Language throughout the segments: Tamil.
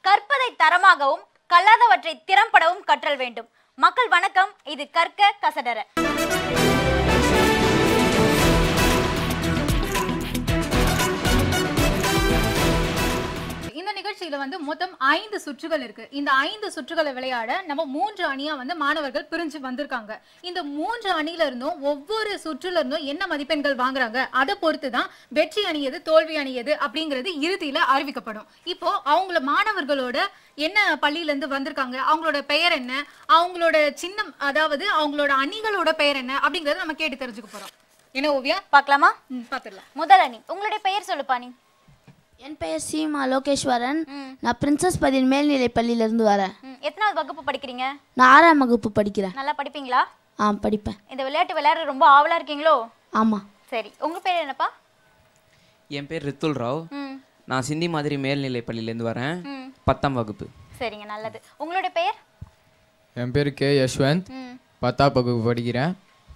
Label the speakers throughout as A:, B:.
A: கற்பதை தரமாகவும் கல்லாதவற்றை திறம்படவும் கற்றல் வேண்டும் மக்கள் வணக்கம் இது கற்க கசடர
B: இந்த நிகழ்ச்சியில வந்து மொத்தம் ஐந்து சுற்றுகள் இருக்கு இந்த ஐந்து சுற்றுகளை விளையாட நம்ம மூன்று அணியா வந்து மாணவர்கள் பிரிஞ்சு வந்திருக்காங்க இந்த மூன்று அணியில இருந்தும் ஒவ்வொரு சுற்றுல இருந்தும் என்ன மதிப்பெண்கள் வாங்குறாங்க அதை பொறுத்து தான் வெற்றி அணி எது தோல்வி அணி எது அப்படிங்கிறது இறுதியில அறிவிக்கப்படும் இப்போ அவங்கள மாணவர்களோட என்ன பள்ளியில இருந்து வந்திருக்காங்க அவங்களோட பெயர் என்ன அவங்களோட சின்னம் அதாவது அவங்களோட அணிகளோட பெயர் என்ன அப்படிங்கறத நம்ம கேட்டு தெரிஞ்சுக்க போறோம் என்ன ஓவியா
A: பார்க்கலாமா
B: ம், பாத்துடலாம்
A: முதல் அணி உங்களுடைய பெயர் சொல்லுப்பா நீ
C: என் பெயர் சீமா லோகேஸ்வரன் நான் பிரின்சஸ் பதின் மேல்நிலை பள்ளியிலேருந்து வரேன்
A: ம், எத்தனாவது வகுப்பு படிக்கிறீங்க
C: நான் ஆறாம் வகுப்பு படிக்கிறேன்
A: நல்லா படிப்பீங்களா
C: ஆ படிப்பேன்
A: இந்த விளையாட்டு விளையாட ரொம்ப ஆவலா இருக்கீங்களோ
C: ஆமாம்
A: சரி உங்க பேர் என்னப்பா
D: என் பேர் ரித்துல் ராவ்
A: ம்
D: நான் சிந்தி மாதிரி மேல்நிலை பள்ளியிலேருந்து வரேன்
A: ம்
D: பத்தாம் வகுப்பு
A: சரிங்க நல்லது உங்களுடைய பெயர்
E: என் பேர் கே யஷ்வந்த்
A: ம்
E: பத்தாம் வகுப்பு படிக்கிறேன்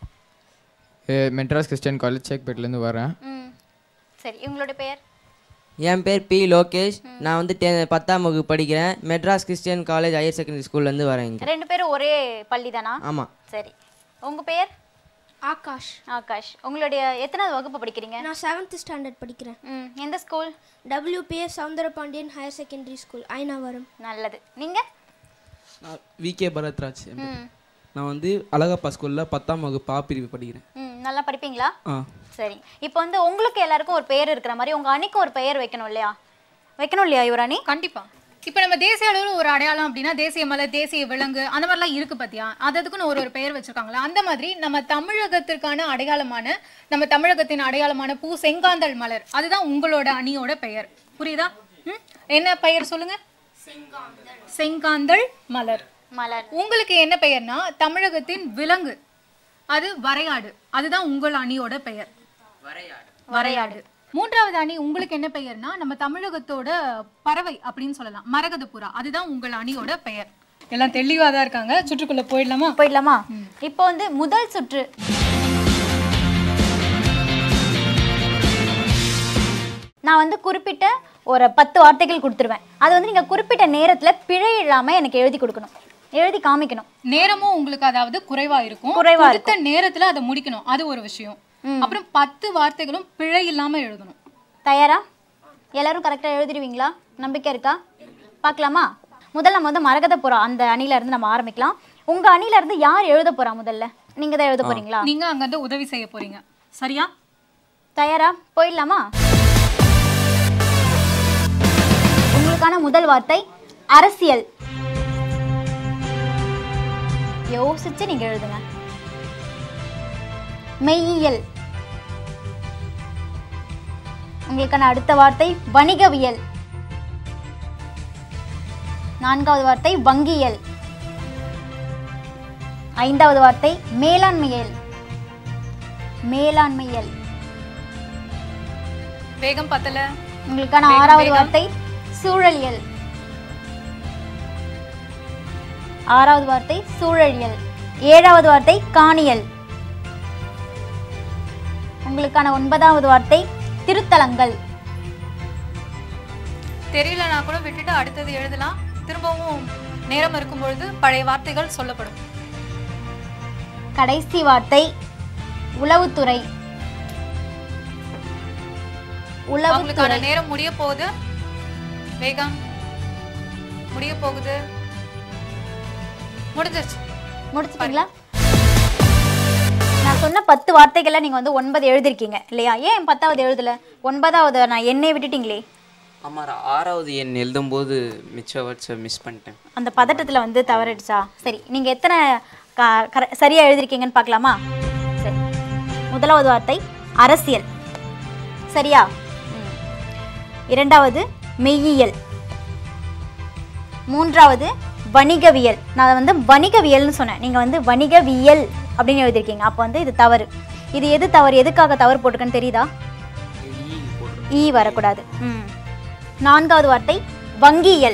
E: ஏ, மெட்ராஸ் கிறிஸ்டியன் காலேஜ் சேக்பேட்லேருந்து வரேன்
A: ம் சரி உங்களுடைய பெயர்
F: என் பேர் பி லோகேஷ் நான் வந்து டெ பத்தாம் வகுப்பு படிக்கிறேன் Madras Christian College Higher Secondary ஸ்கூல்லேருந்து வரேன் இங்கே
A: ரெண்டு பேரும் ஒரே பள்ளி தானா
F: ஆமாம்
A: சரி உங்க பெயர்
G: ஆகாஷ்
A: ஆகாஷ் உங்களுடைய எத்தனாவது வகுப்பு படிக்கிறீங்க
G: நான் செவன்த் ஸ்டாண்டர்ட் படிக்கிறேன்
A: ம் எந்த school
G: WPS Soundarapandian Higher Secondary School Ayanavaram
A: நல்லது நீங்க
H: நான் விகே பரத்ராஜ் என் பேர்.
A: ம்
H: நான் வந்து அழகப்பா ஸ்கூலில் பத்தாம் வகுப்பு ஆ பிரிவு படிக்கிறேன்
A: ம் நல்லா படிப்பீங்களா
H: ஆ
A: சரி இப்போ வந்து உங்களுக்கு எல்லாருக்கும் ஒரு பெயர் இருக்கிற மாதிரி உங்க அணிக்கும் ஒரு பெயர் வைக்கணும் இல்லையா வைக்கணும் இல்லையா இவர் அணி
B: கண்டிப்பா இப்ப நம்ம தேசிய அளவில் ஒரு அடையாளம் அப்படின்னா தேசிய மலர் தேசிய விலங்கு அந்த மாதிரிலாம் இருக்கு பாத்தியா அது அதுக்குன்னு ஒரு ஒரு பெயர் வச்சிருக்காங்களா அந்த மாதிரி நம்ம தமிழகத்திற்கான அடையாளமான நம்ம தமிழகத்தின் அடையாளமான பூ செங்காந்தள் மலர் அதுதான் உங்களோட அணியோட பெயர் புரியுதா ம்? என்ன பெயர் சொல்லுங்க செங்காந்தள் மலர்
A: மலர்
B: உங்களுக்கு என்ன பெயர்னா தமிழகத்தின் விலங்கு அது வரையாடு அதுதான் உங்கள் அணியோட பெயர் வரையாடு மூன்றாவது அணி உங்களுக்கு என்ன பெயர்னா நம்ம தமிழகத்தோட பறவை அப்படின்னு சொல்லலாம் மரகத புறா அதுதான் உங்கள் அணியோட பெயர் எல்லாம் தெளிவா தான் இருக்காங்க சுற்றுக்குள்ள போயிடலாமா
A: போயிடலாமா இப்போ வந்து முதல் சுற்று நான் வந்து குறிப்பிட்ட ஒரு பத்து வார்த்தைகள் கொடுத்துருவேன் அது வந்து நீங்க குறிப்பிட்ட நேரத்துல பிழை இல்லாம எனக்கு எழுதி கொடுக்கணும் எழுதி காமிக்கணும்
B: நேரமும் உங்களுக்கு அதாவது குறைவா இருக்கும்
A: குறைவா
B: கொடுத்த நேரத்துல அதை முடிக்கணும் அது ஒரு விஷயம் அப்புறம் பத்து வார்த்தைகளும் பிழை இல்லாம எழுதணும்
A: தயாரா எல்லாரும் கரெக்டாக எழுதிடுவீங்களா நம்பிக்கை இருக்கா பார்க்கலாமா முதல்ல நம்ம வந்து மரகத புறா அந்த அணில இருந்து நம்ம ஆரம்பிக்கலாம் உங்க அணில இருந்து யார் எழுத போறா முதல்ல நீங்க தான் எழுத போறீங்களா
B: நீங்க அங்க இருந்து உதவி செய்ய போறீங்க சரியா
A: தயாரா போயிடலாமா உங்களுக்கான முதல் வார்த்தை அரசியல் யோசிச்சு நீங்க எழுதுங்க மெய்யியல் உங்களுக்கான அடுத்த வார்த்தை வணிகவியல் நான்காவது வார்த்தை வங்கியல் ஐந்தாவது வார்த்தை மேலாண்மையல் மேலாண்மையல்
B: வேகம் பத்தல
A: உங்களுக்கான
B: வேகம்,
A: ஆறாவது
B: வேகம்.
A: வார்த்தை சூழலியல் ஆறாவது வார்த்தை சூழலியல் ஏழாவது வார்த்தை காணியல் உங்களுக்கான ஒன்பதாவது வார்த்தை திருத்தலங்கள்
B: தெரியலனா கூட விட்டுட்டு அடுத்தது எழுதலாம் திரும்பவும் நேரம் இருக்கும் பொழுது பழைய வார்த்தைகள் சொல்லப்படும்
A: கடைசி வார்த்தை உளவுத்துறை
B: அவங்களுக்கான
A: உளவுத்துறை
B: நேரம் முடிய போகுது வேகம் முடிய போகுது முடிஞ்சிருச்சு
A: முடிச்சிட்டீங்களா நான் சொன்ன பத்து வார்த்தைகளை நீங்க வந்து ஒன்பது எழுதிருக்கீங்க இல்லையா ஏன் பத்தாவது எழுதல ஒன்பதாவது நான் என்னை விட்டுட்டீங்களே
D: ஆமாம் ஆறாவது எண் எழுதும்போது மிச்ச வேர்ட்ஸை மிஸ் பண்ணிட்டேன்
A: அந்த பதட்டத்துல வந்து தவறிடுச்சா சரி நீங்க எத்தனை க- கர- சரியா எழுதிருக்கீங்கன்னு பார்க்கலாமா சரி முதலாவது வார்த்தை அரசியல் சரியா ம். இரண்டாவது மெய்யியல் மூன்றாவது வணிகவியல் நான் வந்து வணிகவியல்னு சொன்னேன் நீங்க வந்து வணிகவியல் அப்படின்னு எழுதிருக்கீங்க அப்போ வந்து இது தவறு இது எது தவறு எதுக்காக தவறு போட்டிருக்குன்னு தெரியுதா ஈ வரக்கூடாது ம் நான்காவது வார்த்தை வங்கியியல்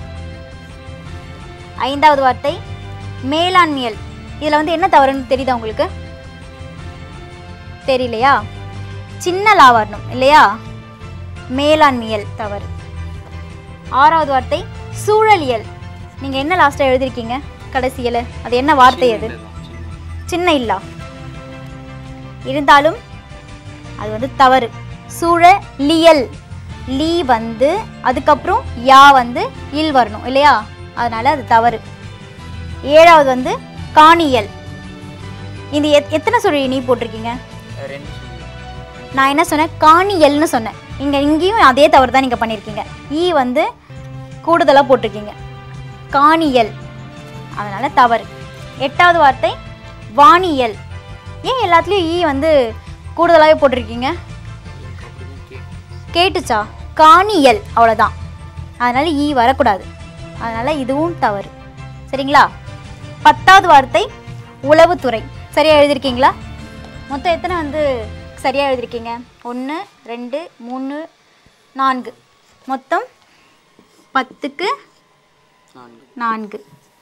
A: ஐந்தாவது வார்த்தை மேலாண்மையல் இதில் வந்து என்ன தவறுன்னு தெரியுதா உங்களுக்கு தெரியலையா சின்ன லா வரணும் இல்லையா மேலாண்மையல் தவறு ஆறாவது வார்த்தை சூழலியல் நீங்கள் என்ன லாஸ்ட்டாக எழுதிருக்கீங்க கடைசியில் அது என்ன வார்த்தை அது சின்ன இல்லா இருந்தாலும் அது வந்து தவறு சூழலியல் லீ வந்து அதுக்கப்புறம் யா வந்து இல் வரணும் இல்லையா அதனால அது தவறு ஏழாவது வந்து காணியல் இந்த எத் எத்தனை சுழி நீ போட்டிருக்கீங்க
D: ரெண்டு
A: நான் என்ன சொன்னேன் காணியல்னு சொன்னேன் இங்கே இங்கேயும் அதே தவறு தான் நீங்கள் பண்ணியிருக்கீங்க ஈ வந்து கூடுதலாக போட்டிருக்கீங்க காணியல் அதனால் தவறு எட்டாவது வார்த்தை வானியல் ஏன் எல்லாத்துலேயும் ஈ வந்து கூடுதலாகவே போட்டிருக்கீங்க கேட்டுச்சா காணியல் அவ்வளோதான் அதனால் ஈ வரக்கூடாது அதனால் இதுவும் தவறு சரிங்களா பத்தாவது வார்த்தை உளவுத்துறை சரியாக எழுதியிருக்கீங்களா மொத்தம் எத்தனை வந்து சரியாக எழுதியிருக்கீங்க ஒன்று ரெண்டு மூணு நான்கு மொத்தம் பத்துக்கு நான்கு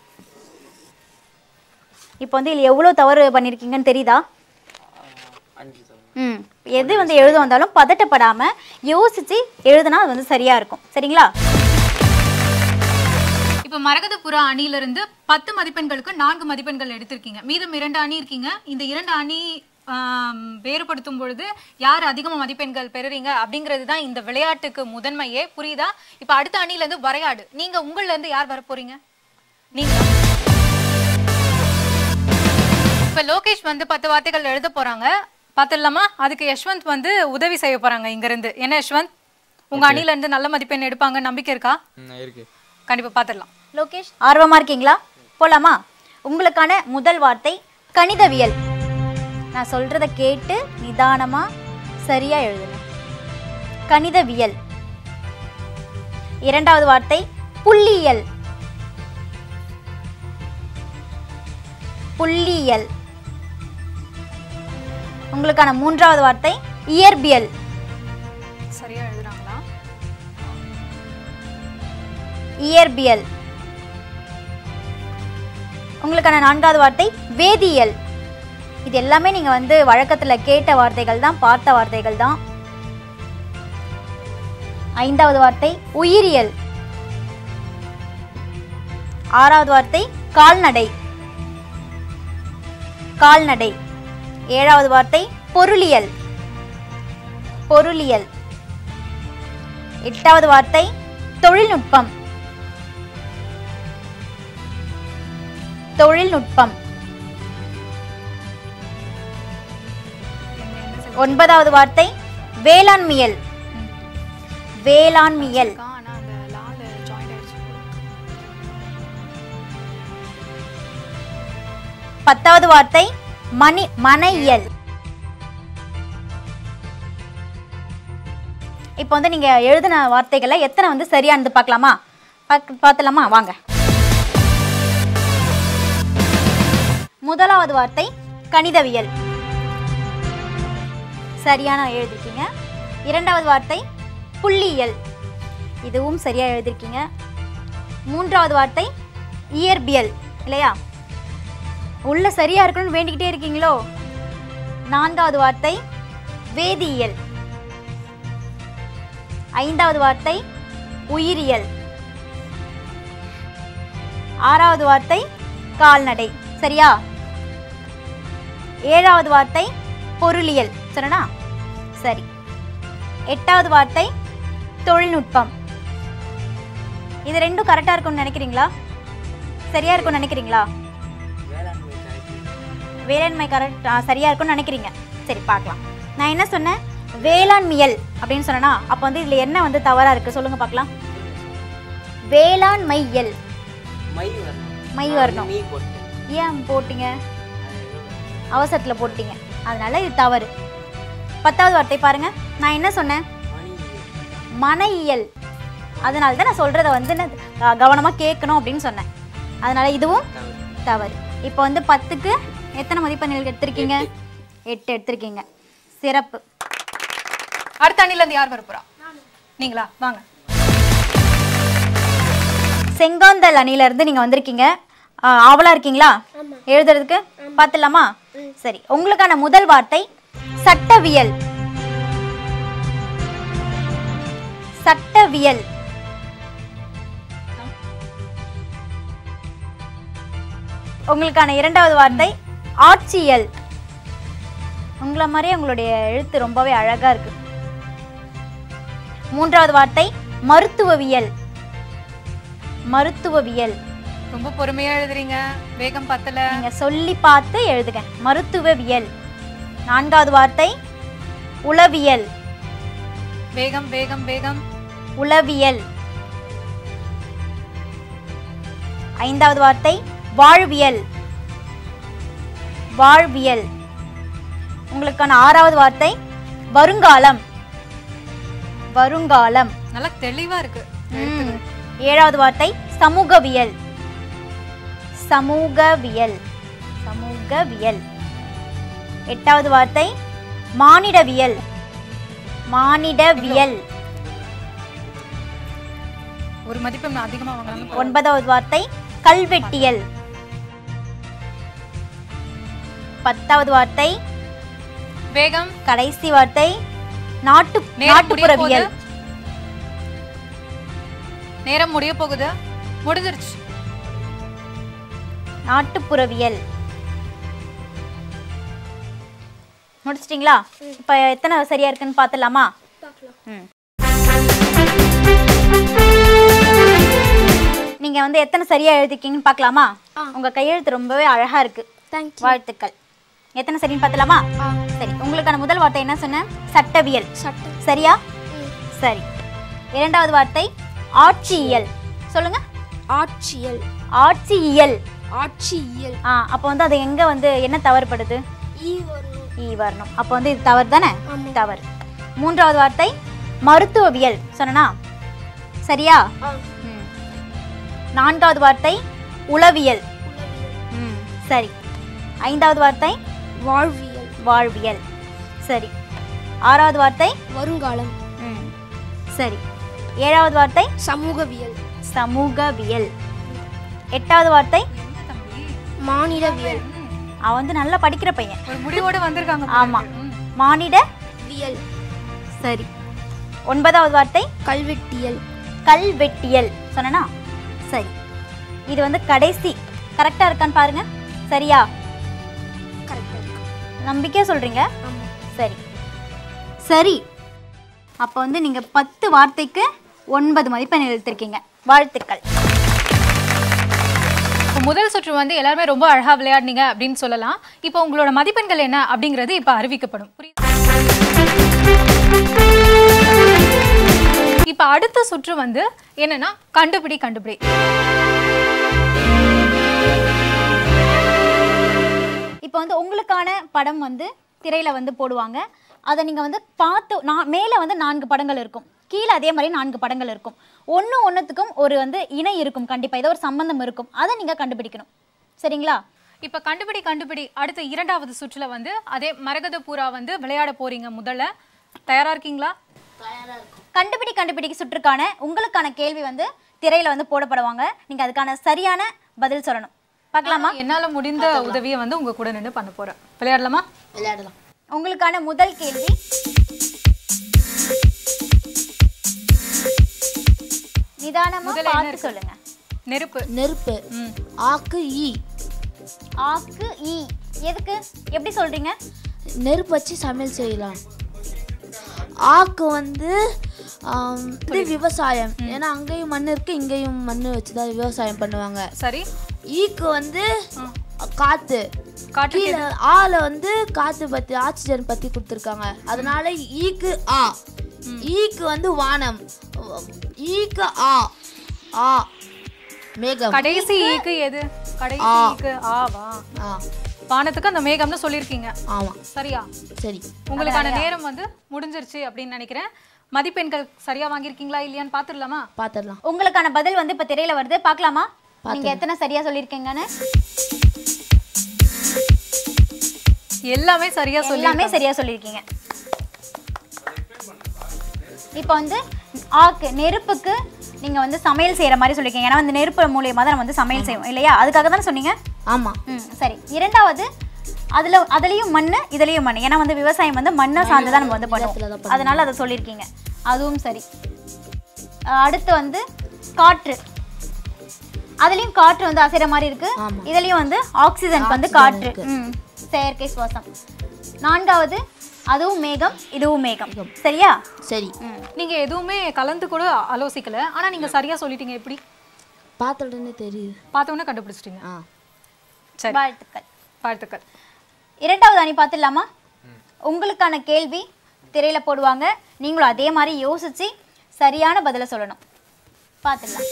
A: இப்போ வந்து இதில் எவ்வளோ தவறு பண்ணியிருக்கீங்கன்னு தெரியுதா
D: அஞ்சு தவறு
A: ம் எது வந்து எழுத வந்தாலும் பதட்டப்படாமல் யோசித்து எழுதுனா அது வந்து சரியாக இருக்கும் சரிங்களா
B: இப்ப மரகத புறா அணியிலிருந்து பத்து மதிப்பெண்களுக்கு நான்கு மதிப்பெண்கள் எடுத்திருக்கீங்க மீதம் இரண்டு அணி இருக்கீங்க இந்த இரண்டு அணி ஆம், வேறுபடுத்தும் பொழுது யார் அதிகமா மதிப்பெண்கள் பெறுறீங்க அப்படிங்கிறது தான் இந்த விளையாட்டுக்கு முதன்மையே புரியுதா இப்ப அடுத்த அணில இருந்து வரையாடு நீங்க உங்கள்ல இருந்து யார் வர போறீங்க நீங்க இப்ப லோகேஷ் வந்து பத்து வார்த்தைகள் எழுத போறாங்க பாத்துடலாமா அதுக்கு யஷ்வந்த் வந்து உதவி செய்ய போறாங்க இங்க இருந்து என்ன யஷ்வந்த் உங்க அணில இருந்து நல்ல மதிப்பெண் எடுப்பாங்க நம்பிக்கை இருக்கா
E: ம் இருக்கு
B: கண்டிப்பா பாத்துடலாம்
A: லோகேஷ் ஆர்வமாக இருக்கீங்களா போலாமா உங்களுக்கான முதல் வார்த்தை கணிதவியல் நான் சொல்கிறத கேட்டு நிதானமாக சரியாக எழுதுங்க கணிதவியல் இரண்டாவது வார்த்தை புள்ளியியல் புள்ளியியல் உங்களுக்கான மூன்றாவது வார்த்தை இயற்பியல்
B: சரியா எழுதுறாங்களா
A: இயற்பியல் உங்களுக்கான நான்காவது வார்த்தை வேதியியல் இது எல்லாமே நீங்க வந்து வழக்கத்துல கேட்ட வார்த்தைகள் தான் பார்த்த வார்த்தைகள் தான் ஐந்தாவது வார்த்தை உயிரியல் ஆறாவது வார்த்தை கால்நடை கால்நடை ஏழாவது வார்த்தை பொருளியல் பொருளியல் எட்டாவது வார்த்தை தொழில்நுட்பம் தொழில்நுட்பம் ஒன்பதாவது வார்த்தை வேளாண்மியல் வேளாண்மியல்
B: ஆனா அந்த லால ஜாயின் ஆயிடுச்சு
A: பத்தாவது வார்த்தை மணி மனையியல் இப்போ வந்து நீங்க எழுதின வார்த்தைகளை எத்தனை வந்து சரியானது பார்க்கலாமா பார்க்க பார்த்துலாமா வாங்க முதலாவது வார்த்தை கணிதவியல் சரியான எழுதிருக்கீங்க இரண்டாவது வார்த்தை புள்ளியியல் இதுவும் சரியா எழுதிருக்கீங்க மூன்றாவது வார்த்தை இயற்பியல் இல்லையா உள்ள சரியா இருக்கணும்னு வேண்டிக்கிட்டே இருக்கீங்களோ நான்காவது வார்த்தை வேதியியல் ஐந்தாவது வார்த்தை உயிரியல் ஆறாவது வார்த்தை கால்நடை சரியா ஏழாவது வார்த்தை பொருளியல் சரினா சரி எட்டாவது வார்த்தை தொழில்நுட்பம் இது ரெண்டும் கரெக்டாக இருக்கும்னு நினைக்கிறீங்களா சரியா இருக்கும்னு நினைக்கிறீங்களா வேளாண்மை கரெக்ட் சரியா இருக்கும்னு நினைக்கிறீங்க சரி பார்க்கலாம் நான் என்ன சொன்னேன் வேளாண்மியல் அப்படின்னு சொன்னேனா அப்போ வந்து இதில் என்ன வந்து தவறா இருக்கு சொல்லுங்க பார்க்கலாம் வேளாண்மையல்
D: மை வரணும்
A: மை
D: நான்
A: வரணும்.
D: மீ போட்டேன்
A: ஏன் போட்டீங்க அவசரத்தில் போட்டீங்க அதனால இது தவறு பத்தாவது வார்த்தை பாருங்க நான் என்ன சொன்னேன்
D: மணி
A: மனையியல் அதனால தான் நான் சொல்கிறத வந்து நான் க- கவனமா கேட்கணும் அப்படின்னு சொன்னேன் அதனால இதுவும் தவறு இப்போ வந்து பத்துக்கு எத்தனை மதிப்பெண்கள் எடுத்திருக்கீங்க எட்டு எடுத்திருக்கீங்க சிறப்பு
B: அடுத்த அணில இருந்து யார் வரப்போறா நீங்களா வாங்க
A: செங்காந்தல் அணியில இருந்து நீங்க வந்திருக்கீங்க ஆ, ஆவலா இருக்கீங்களா எழுதுறதுக்கு பார்த்துலாமா சரி உங்களுக்கான முதல் வார்த்தை சட்டவியல் சட்டவியல் உங்களுக்கான இரண்டாவது வார்த்தை ஆட்சியல் உங்களை மாதிரியே உங்களுடைய எழுத்து ரொம்பவே அழகா இருக்கு மூன்றாவது வார்த்தை மருத்துவவியல் மருத்துவவியல்
B: ரொம்ப பொறுமையா எழுதுறீங்க வேகம் பத்தல
A: நீங்க சொல்லி பார்த்து எழுதுங்க மருத்துவவியல் நான்காவது வார்த்தை உளவியல்
B: வேகம் வேகம் வேகம்
A: உளவியல் ஐந்தாவது வார்த்தை வாழ்வியல் வாழ்வியல் உங்களுக்கான ஆறாவது வார்த்தை வருங்காலம் வருங்காலம்
B: நல்லா தெளிவா இருக்கு
A: ம். ஏழாவது வார்த்தை சமூகவியல் சமூகவியல் சமூகவியல் எட்டாவது வார்த்தை மானிடவியல் மானிடவியல்
B: ஒரு மதிப்பெண் அதிகமா வாங்கலாம்
A: ஒன்பதாவது வார்த்தை கல்வெட்டியல் பத்தாவது வார்த்தை
B: வேகம்
A: கடைசி வார்த்தை நாட்டு
B: நேரம் முடிய
A: நாட்டுப்புறவியல்
B: போகுது. நேரம் முடிய போகுது முடிஞ்சிருச்சு
A: நாட்டுப்புறவியல் முடிச்சிட்டிங்களா இப்போ எத்தனை சரியா இருக்குன்னு பார்த்துலாமா ம் நீங்க வந்து எத்தனை சரியா எழுதிருக்கீங்கன்னு பார்க்கலாமா உங்க கையெழுத்து ரொம்பவே அழகா இருக்கு
G: தேங்க்யூ
A: வாழ்த்துக்கள் எத்தனை சரின்னு பார்த்துலாமா சரி உங்களுக்கான முதல் வார்த்தை என்ன சொன்னேன் சட்டவியல்
G: சட்டம்
A: சரியா சரி இரண்டாவது வார்த்தை ஆட்சியியல் சொல்லுங்க
G: ஆட்சியல்
A: ஆட்சியியல்
G: ஆட்சியியல்
A: ஆ அப்போ வந்து அது எங்க வந்து என்ன தவறுபடுது
G: ஈ வரணும்
A: ஈ வரணும் அப்போ வந்து இது தவறு தானே
G: ஆமா.
A: தவறு மூன்றாவது வார்த்தை மருத்துவவியல் சொன்னனா சரியா
G: ஆ.
A: ம். நான்காவது வார்த்தை உளவியல் ம் சரி ஐந்தாவது வார்த்தை
G: வாழ்வியல்
A: வாழ்வியல் சரி ஆறாவது வார்த்தை
G: வருங்காலம்
A: ம் சரி ஏழாவது வார்த்தை
G: சமூகவியல்
A: சமூகவியல் எட்டாவது வார்த்தை
G: மானிடவியல்
A: அவன் வந்து நல்லா படிக்கிற பையன்
B: ஒரு முடிவோட வந்திருக்காங்க போல
A: ஆமா
B: இருக்கு. ம்.
A: மானிட
G: வியல்
A: சரி ஒன்பதாவது வார்த்தை
G: கல்வெட்டியல்
A: கல்வெட்டியல் சொன்னனா சரி இது வந்து கடைசி கரெக்டா இருக்கான்னு பாருங்க சரியா
G: கரெக்டாக இருக்கு
A: நம்பிக்கையா சொல்றீங்க
G: ஆமாம்
A: சரி சரி அப்போ வந்து நீங்க பத்து வார்த்தைக்கு ஒன்பது மதிப்பெண் எழுத்திருக்கீங்க வாழ்த்துக்கள்
B: இப்போ முதல் சுற்று வந்து எல்லாருமே ரொம்ப அழகா விளையாடுனீங்க அப்படின்னு சொல்லலாம் இப்போ உங்களோட மதிப்பெண்கள் என்ன அப்படிங்கிறது இப்போ அறிவிக்கப்படும் புரியுதா? இப்போ அடுத்த சுற்று வந்து என்னன்னா கண்டுபிடி கண்டுபிடி
A: இப்போ வந்து உங்களுக்கான படம் வந்து திரையில வந்து போடுவாங்க அதை நீங்க வந்து பார்த்து நான் மேலே வந்து நான்கு படங்கள் இருக்கும் கீழே அதே மாதிரி நான்கு படங்கள் இருக்கும் ஒன்று ஒன்றுத்துக்கும் ஒரு வந்து இணை இருக்கும் கண்டிப்பாக ஏதோ ஒரு சம்பந்தம் இருக்கும் அதை நீங்கள் கண்டுபிடிக்கணும் சரிங்களா
B: இப்போ கண்டுபிடி கண்டுபிடி அடுத்த இரண்டாவது சுற்றுல வந்து அதே மரகத பூரா வந்து விளையாட போறீங்க முதல்ல தயாரா இருக்கீங்களா
A: கண்டுபிடி கண்டுபிடிக்கு சுற்றுக்கான உங்களுக்கான கேள்வி வந்து திரையில வந்து போடப்படுவாங்க நீங்கள் அதுக்கான சரியான பதில் சொல்லணும் பார்க்கலாமா
B: என்னால முடிந்த உதவியை வந்து உங்க கூட நின்று பண்ண போறேன் விளையாடலாமா
C: விளையாடலாம்
A: உங்களுக்கான முதல் கேள்வி நிதானமா
B: முதல்ல என்ன
A: பார்த்து
B: இருக்கு?
A: சொல்லுங்க
B: நெருப்பு
C: நெருப்பு
B: ம்.
C: ஆக்கு ஈ
A: ஆக்கு ஈ எதுக்கு எப்படி சொல்றீங்க
C: நெருப்பு வச்சு சமையல் செய்யலாம் ஆக்கு வந்து ஆம், இது விவசாயம் ஏன்னா அங்கேயும் மண் இருக்கு இங்கேயும் மண் வச்சு தான் விவசாயம் பண்ணுவாங்க
B: சரி
C: ஈக்கு வந்து காத்து
B: காற்று
C: கீழே ஆல வந்து காத்து பத்தி ஆக்சிஜன் பத்தி கொடுத்துருக்காங்க அதனால ஈக்கு ஆ ஈக்கு வந்து வானம் ஈக்கு ஆ ஆ மேகம்
B: கடைசி ஈக்கு எது கடைசி
C: ஆ.
B: ஈக்கு ஆவா
C: ஆ
B: வானத்துக்கு அந்த மேகம்னு சொல்லியிருக்கீங்க
C: ஆமா
B: சரியா
C: சரி
B: உங்களுக்கான நேரம் வந்து முடிஞ்சிருச்சு அப்படின்னு நினைக்கிறேன் மதிப்பெண்கள் சரியா வாங்கியிருக்கீங்களா இல்லையான்னு பாத்துடலாமா
C: பாத்திரலாம்
A: உங்களுக்கான பதில் வந்து இப்ப திரையில வருது பார்க்கலாமா நீங்க எத்தனை சரியா சொல்லியிருக்கீங்கன்னு
B: எல்லாமே சரியா சொல்லி
A: எல்லாமே சரியா சொல்லியிருக்கீங்க இப்போ வந்து ஆக்கு நெருப்புக்கு நீங்க வந்து சமையல் செய்யற மாதிரி சொல்லியிருக்கீங்க ஏன்னா வந்து நெருப்பு மூலியமா தான் நம்ம வந்து சமையல் செய்வோம் இல்லையா அதுக்காக தானே சொன்னீங்க
C: ஆமா
A: ம் சரி இரண்டாவது அதுல அதுலயும் மண்ணு இதுலயும் மண் ஏன்னா வந்து விவசாயம் வந்து மண்ணை சார்ந்து தான் நம்ம வந்து பண்ணுவோம் அதனால அதை சொல்லியிருக்கீங்க அதுவும் சரி அஹ் அடுத்து வந்து காற்று அதுலயும் காற்று வந்து அசைற மாதிரி இருக்கு இதுலயும் வந்து ஆக்சிஜன் வந்து காற்று ம் செயற்கை சுவாசம் நான்காவது அதுவும் மேகம் இதுவும் மேகம் சரியா
C: சரி
B: நீங்க எதுவுமே கலந்து கூட ஆலோசிக்கல ஆனா நீங்க சரியா சொல்லிட்டீங்க எப்படி
C: பார்த்த உடனே தெரியுது
B: பார்த்த உடனே கண்டுபிடிச்சிட்டீங்க
C: ஆ
B: சரி
A: வாழ்த்துக்கள்
B: வாழ்த்துக்கள்
A: இரண்டாவது அணி பார்த்துடலாமா உங்களுக்கான கேள்வி திரையில போடுவாங்க நீங்களும் அதே மாதிரி யோசிச்சு சரியான பதிலை சொல்லணும் பார்த்துடலாம்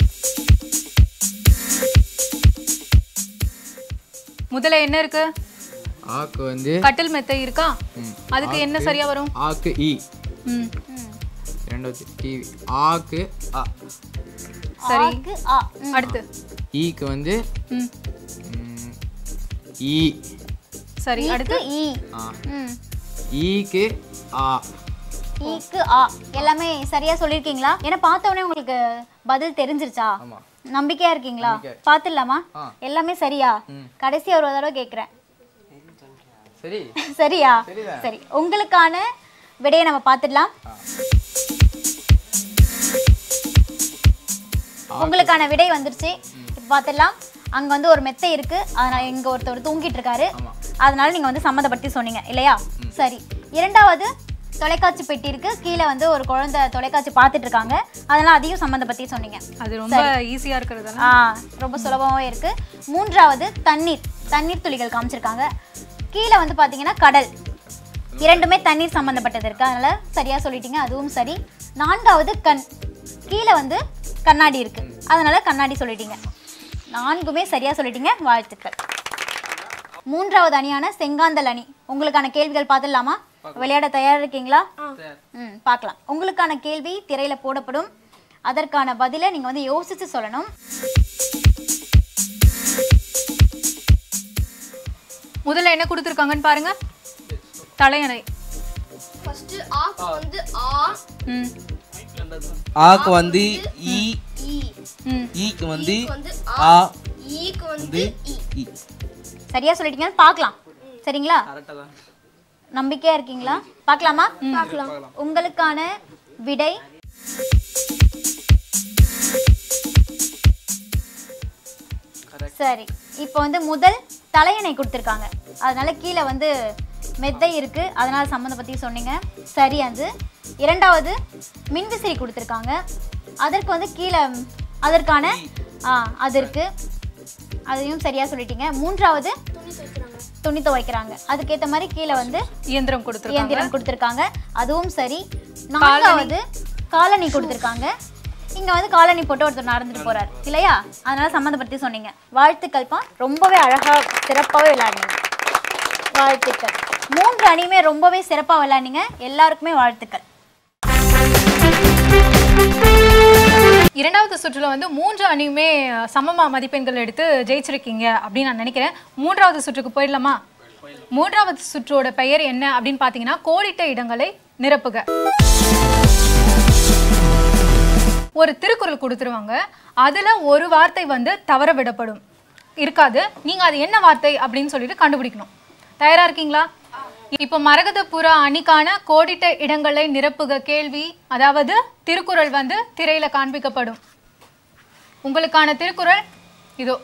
B: முதல்ல என்ன இருக்கு
E: ஆக்கு வந்து
B: கட்டில் மெத்தை இருக்கா அதுக்கு என்ன சரியா வரும்
E: ஆக்கு இ
B: ம்
E: ரெண்டாவது டிவி ஆக்கு அ
B: சரி
A: ஆக்கு ஆ ம்.
B: அடுத்து
E: ஈக்கு வந்து
B: ம்
E: ம், ஈ
B: சரி அடுத்து
A: ஈக்கு ஈ
E: ஆ
A: ம்
E: ஈக்கு ஆ
A: ஈக்கு ஆ எல்லாமே சரியா சொல்லிருக்கீங்களா ஏன்னா பார்த்த உடனே உங்களுக்கு பதில் தெரிஞ்சிருச்சா நம்பிக்கையா இருக்கீங்களா பார்த்துடலாமா எல்லாமே சரியா கடைசி ஒரு தடவை கேட்குறேன்
E: சரி
A: சரியா சரி உங்களுக்கான விடையை நம்ம பார்த்துடலாம் உங்களுக்கான விடை வந்துருச்சு இப்போ பார்த்துடலாம் அங்க வந்து ஒரு மெத்தை இருக்கு அதனால இங்க ஒருத்தர் தூங்கிட்டு இருக்காரு அதனால நீங்க வந்து சம்மந்தப்படுத்தி சொன்னீங்க இல்லையா சரி இரண்டாவது தொலைக்காட்சி பெட்டி இருக்கு கீழே வந்து ஒரு குழந்தை தொலைக்காட்சி பார்த்துட்டு இருக்காங்க அதனால அதையும் சம்மந்தப்படுத்தி சொன்னீங்க
B: அது ரொம்ப ஈஸியா இருக்கிறது
A: ஆ ரொம்ப சுலபமாவே இருக்கு மூன்றாவது தண்ணீர் தண்ணீர் துளிகள் காமிச்சிருக்காங்க கீழே வந்து பாத்தீங்கன்னா கடல் இரண்டுமே தண்ணீர் சம்பந்தப்பட்டது இருக்கு அதனால சரியா சொல்லிட்டீங்க அதுவும் சரி நான்காவது கண் கீழே வந்து கண்ணாடி இருக்கு அதனால கண்ணாடி சொல்லிட்டீங்க நான்குமே சரியா சொல்லிட்டீங்க வாழ்த்துக்கள் மூன்றாவது அணியான செங்காந்தல் அணி உங்களுக்கான கேள்விகள் பார்த்துடலாமா விளையாட தயாரா இருக்கீங்களா ம் பார்க்கலாம் உங்களுக்கான கேள்வி திரையில போடப்படும் அதற்கான பதிலை நீங்க வந்து யோசிச்சு சொல்லணும்
B: முதல்ல என்ன கொடுத்துருக்காங்கன்னு பாருங்க தலையணை
G: ஃபர்ஸ்ட் ஆக்கு வந்து ஆ
B: ம்
H: ஆக்கு வந்து ஈ
B: ம்
H: ஈக்கு வந்து
G: வந்து
H: ஆ
G: ஈக்கு வந்து இ
H: இ
A: சரியா சொல்லிட்டீங்கன்னு பார்க்கலாம் சரிங்களா நம்பிக்கையா இருக்கீங்களா பார்க்கலாமா பார்க்கலாம் உங்களுக்கான விடை சரி இப்போ வந்து முதல் தலையணை கொடுத்துருக்காங்க அதனால கீழே வந்து மெத்தை இருக்கு அதனால சம்மந்தம் பத்தி சொன்னீங்க சரி அது இரண்டாவது மின்விசிறி கொடுத்துருக்காங்க அதற்கு வந்து கீழே அதற்கான ஆ அது இருக்கு அதையும் சரியா சொல்லிட்டீங்க மூன்றாவது துணி துவைக்கிறாங்க அதுக்கேற்ற மாதிரி கீழே வந்து
B: இயந்திரம் கொடுத்துருக்காங்க
A: இயந்திரம் கொடுத்துருக்காங்க அதுவும் சரி நான்காவது காலனி கொடுத்துருக்காங்க இங்க வந்து காலனி போட்டு ஒருத்தர் நடந்துட்டு போறாரு இல்லையா அதனால சம்மந்தப்படுத்தி சொன்னீங்க வாழ்த்துக்கள்ப்பா ரொம்பவே அழகா சிறப்பாவே விளையாடுனீங்க வாழ்த்துக்கள் மூன்று அணியுமே ரொம்பவே சிறப்பா விளையாடுனீங்க எல்லாருக்குமே வாழ்த்துக்கள்
B: இரண்டாவது சுற்றுல வந்து மூன்று அணியுமே அஹ், சமமா மதிப்பெண்கள் எடுத்து ஜெயிச்சிருக்கீங்க அப்படின்னு நான் நினைக்கிறேன் மூன்றாவது சுற்றுக்கு போயிடலாமா மூன்றாவது சுற்றோட பெயர் என்ன அப்படின்னு பார்த்தீங்கன்னா கோடிட்ட இடங்களை நிரப்புக ஒரு திருக்குறள் கொடுத்துருவாங்க அதுல ஒரு வார்த்தை வந்து தவற விடப்படும் இருக்காது நீங்க அது என்ன வார்த்தை அப்படின்னு சொல்லிட்டு கண்டுபிடிக்கணும் தயாரா இருக்கீங்களா இப்போ மரகதபுர அணிக்கான கோடிட்ட இடங்களை நிரப்புக கேள்வி அதாவது திருக்குறள் வந்து திரையில காண்பிக்கப்படும் உங்களுக்கான திருக்குறள் இதோ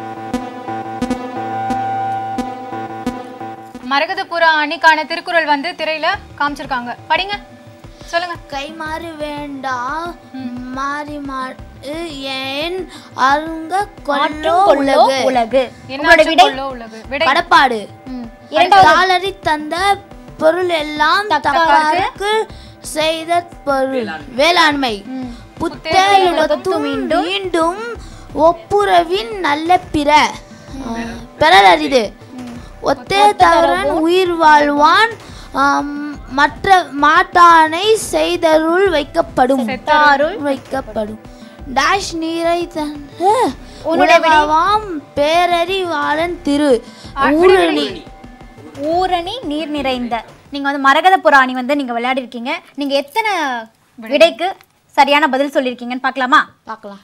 B: மரகதபுர அணிக்கான திருக்குறள் வந்து திரையில காமிச்சிருக்காங்க படிங்க சொல்லுங்க
C: கைமாறு வேண்டாம் மாறி மாட்டு ஏன் அருங்க கொல்லோ
A: கொள்ளோ
C: உலகு
A: உலகு
B: என்ன
A: உங்களோட
B: ஆச்சு
A: விடை
B: கொள்ளோ உலகு விடை
C: கடப்பாடு
A: ம். இரண்டாவது
C: தாளறி தந்த பொருள் எல்லாம் தக்காருக்கு செய்த பொருள் வேளாண்மை புத்தேயுலகத்தும் மீண்டும் ஒப்புரவின் நல்ல பிற பெறல் அரிது ஒத்தே தவறன் உயிர் வாழ்வான் ஆம், மற்ற மாட்டானை செய்தருள் வைக்கப்படும்
A: செத்தாருள்
C: வைக்கப்படும் டேஷ் நீரை தந்த உலகவாம் பேரறிவாளன் திரு ஊரணி
A: ஊரணி நீர் நிறைந்த நீங்க வந்து மரகத புறாணி வந்து நீங்க விளையாடி இருக்கீங்க நீங்க எத்தனை விடைக்கு சரியான பதில் சொல்லியிருக்கீங்கன்னு பார்க்கலாமா
C: பார்க்கலாம்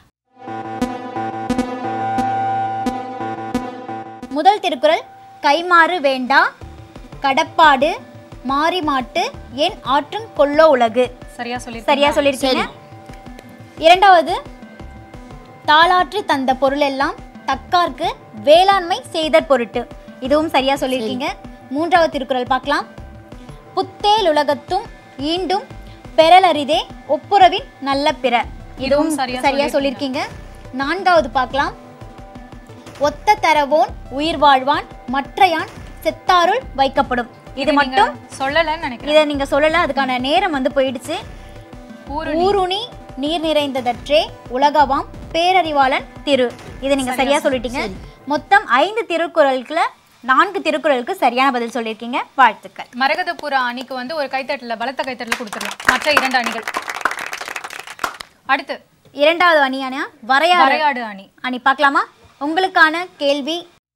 A: முதல் திருக்குறள் கைமாறு வேண்டா கடப்பாடு மாறி மாட்டு என் ஆற்றும் கொல்லோ உலகு
B: சரியா சொல்லி
A: சரியா சொல்லியிருக்கீங்க இரண்டாவது தாளாற்றி தந்த பொருளெல்லாம் தக்கார்க்கு வேளாண்மை செய்தற் பொருட்டு இதுவும் சரியா சொல்லியிருக்கீங்க மூன்றாவது திருக்குறள் பார்க்கலாம் புத்தேல் உலகத்தும் ஈண்டும் பெறலரிதே ஒப்புரவின் நல்ல பிற இதுவும்
B: சரியா
A: சரியா சொல்லியிருக்கீங்க நான்காவது பார்க்கலாம் ஒத்த தரவோன் உயிர் வாழ்வான் மற்றையான் செத்தாருள் வைக்கப்படும் இது மட்டும்
B: சொல்லலன்னு நினைக்கிறேன்
A: இதை நீங்க சொல்லல அதுக்கான நேரம் வந்து போயிடுச்சு ஊருணி நீர் நிறைந்ததற்றே உலகவாம் பேரறிவாளன் திரு இதை நீங்க சரியா சொல்லிட்டீங்க மொத்தம் ஐந்து திருக்குறளுக்குள்ள நான்கு திருக்குறளுக்கு சரியான பதில் சொல்லியிருக்கீங்க வாழ்த்துக்கள்
B: மரகதபுர அணிக்கு வந்து ஒரு கைத்தட்டல பலத்த கைத்தட்டல கொடுத்துடலாம் மற்ற இரண்டு அணிகள் அடுத்து
A: இரண்டாவது அணியான வரையாறு
B: வரையாடு அணி
A: அணி பார்க்கலாமா உங்களுக்கான கேள்வி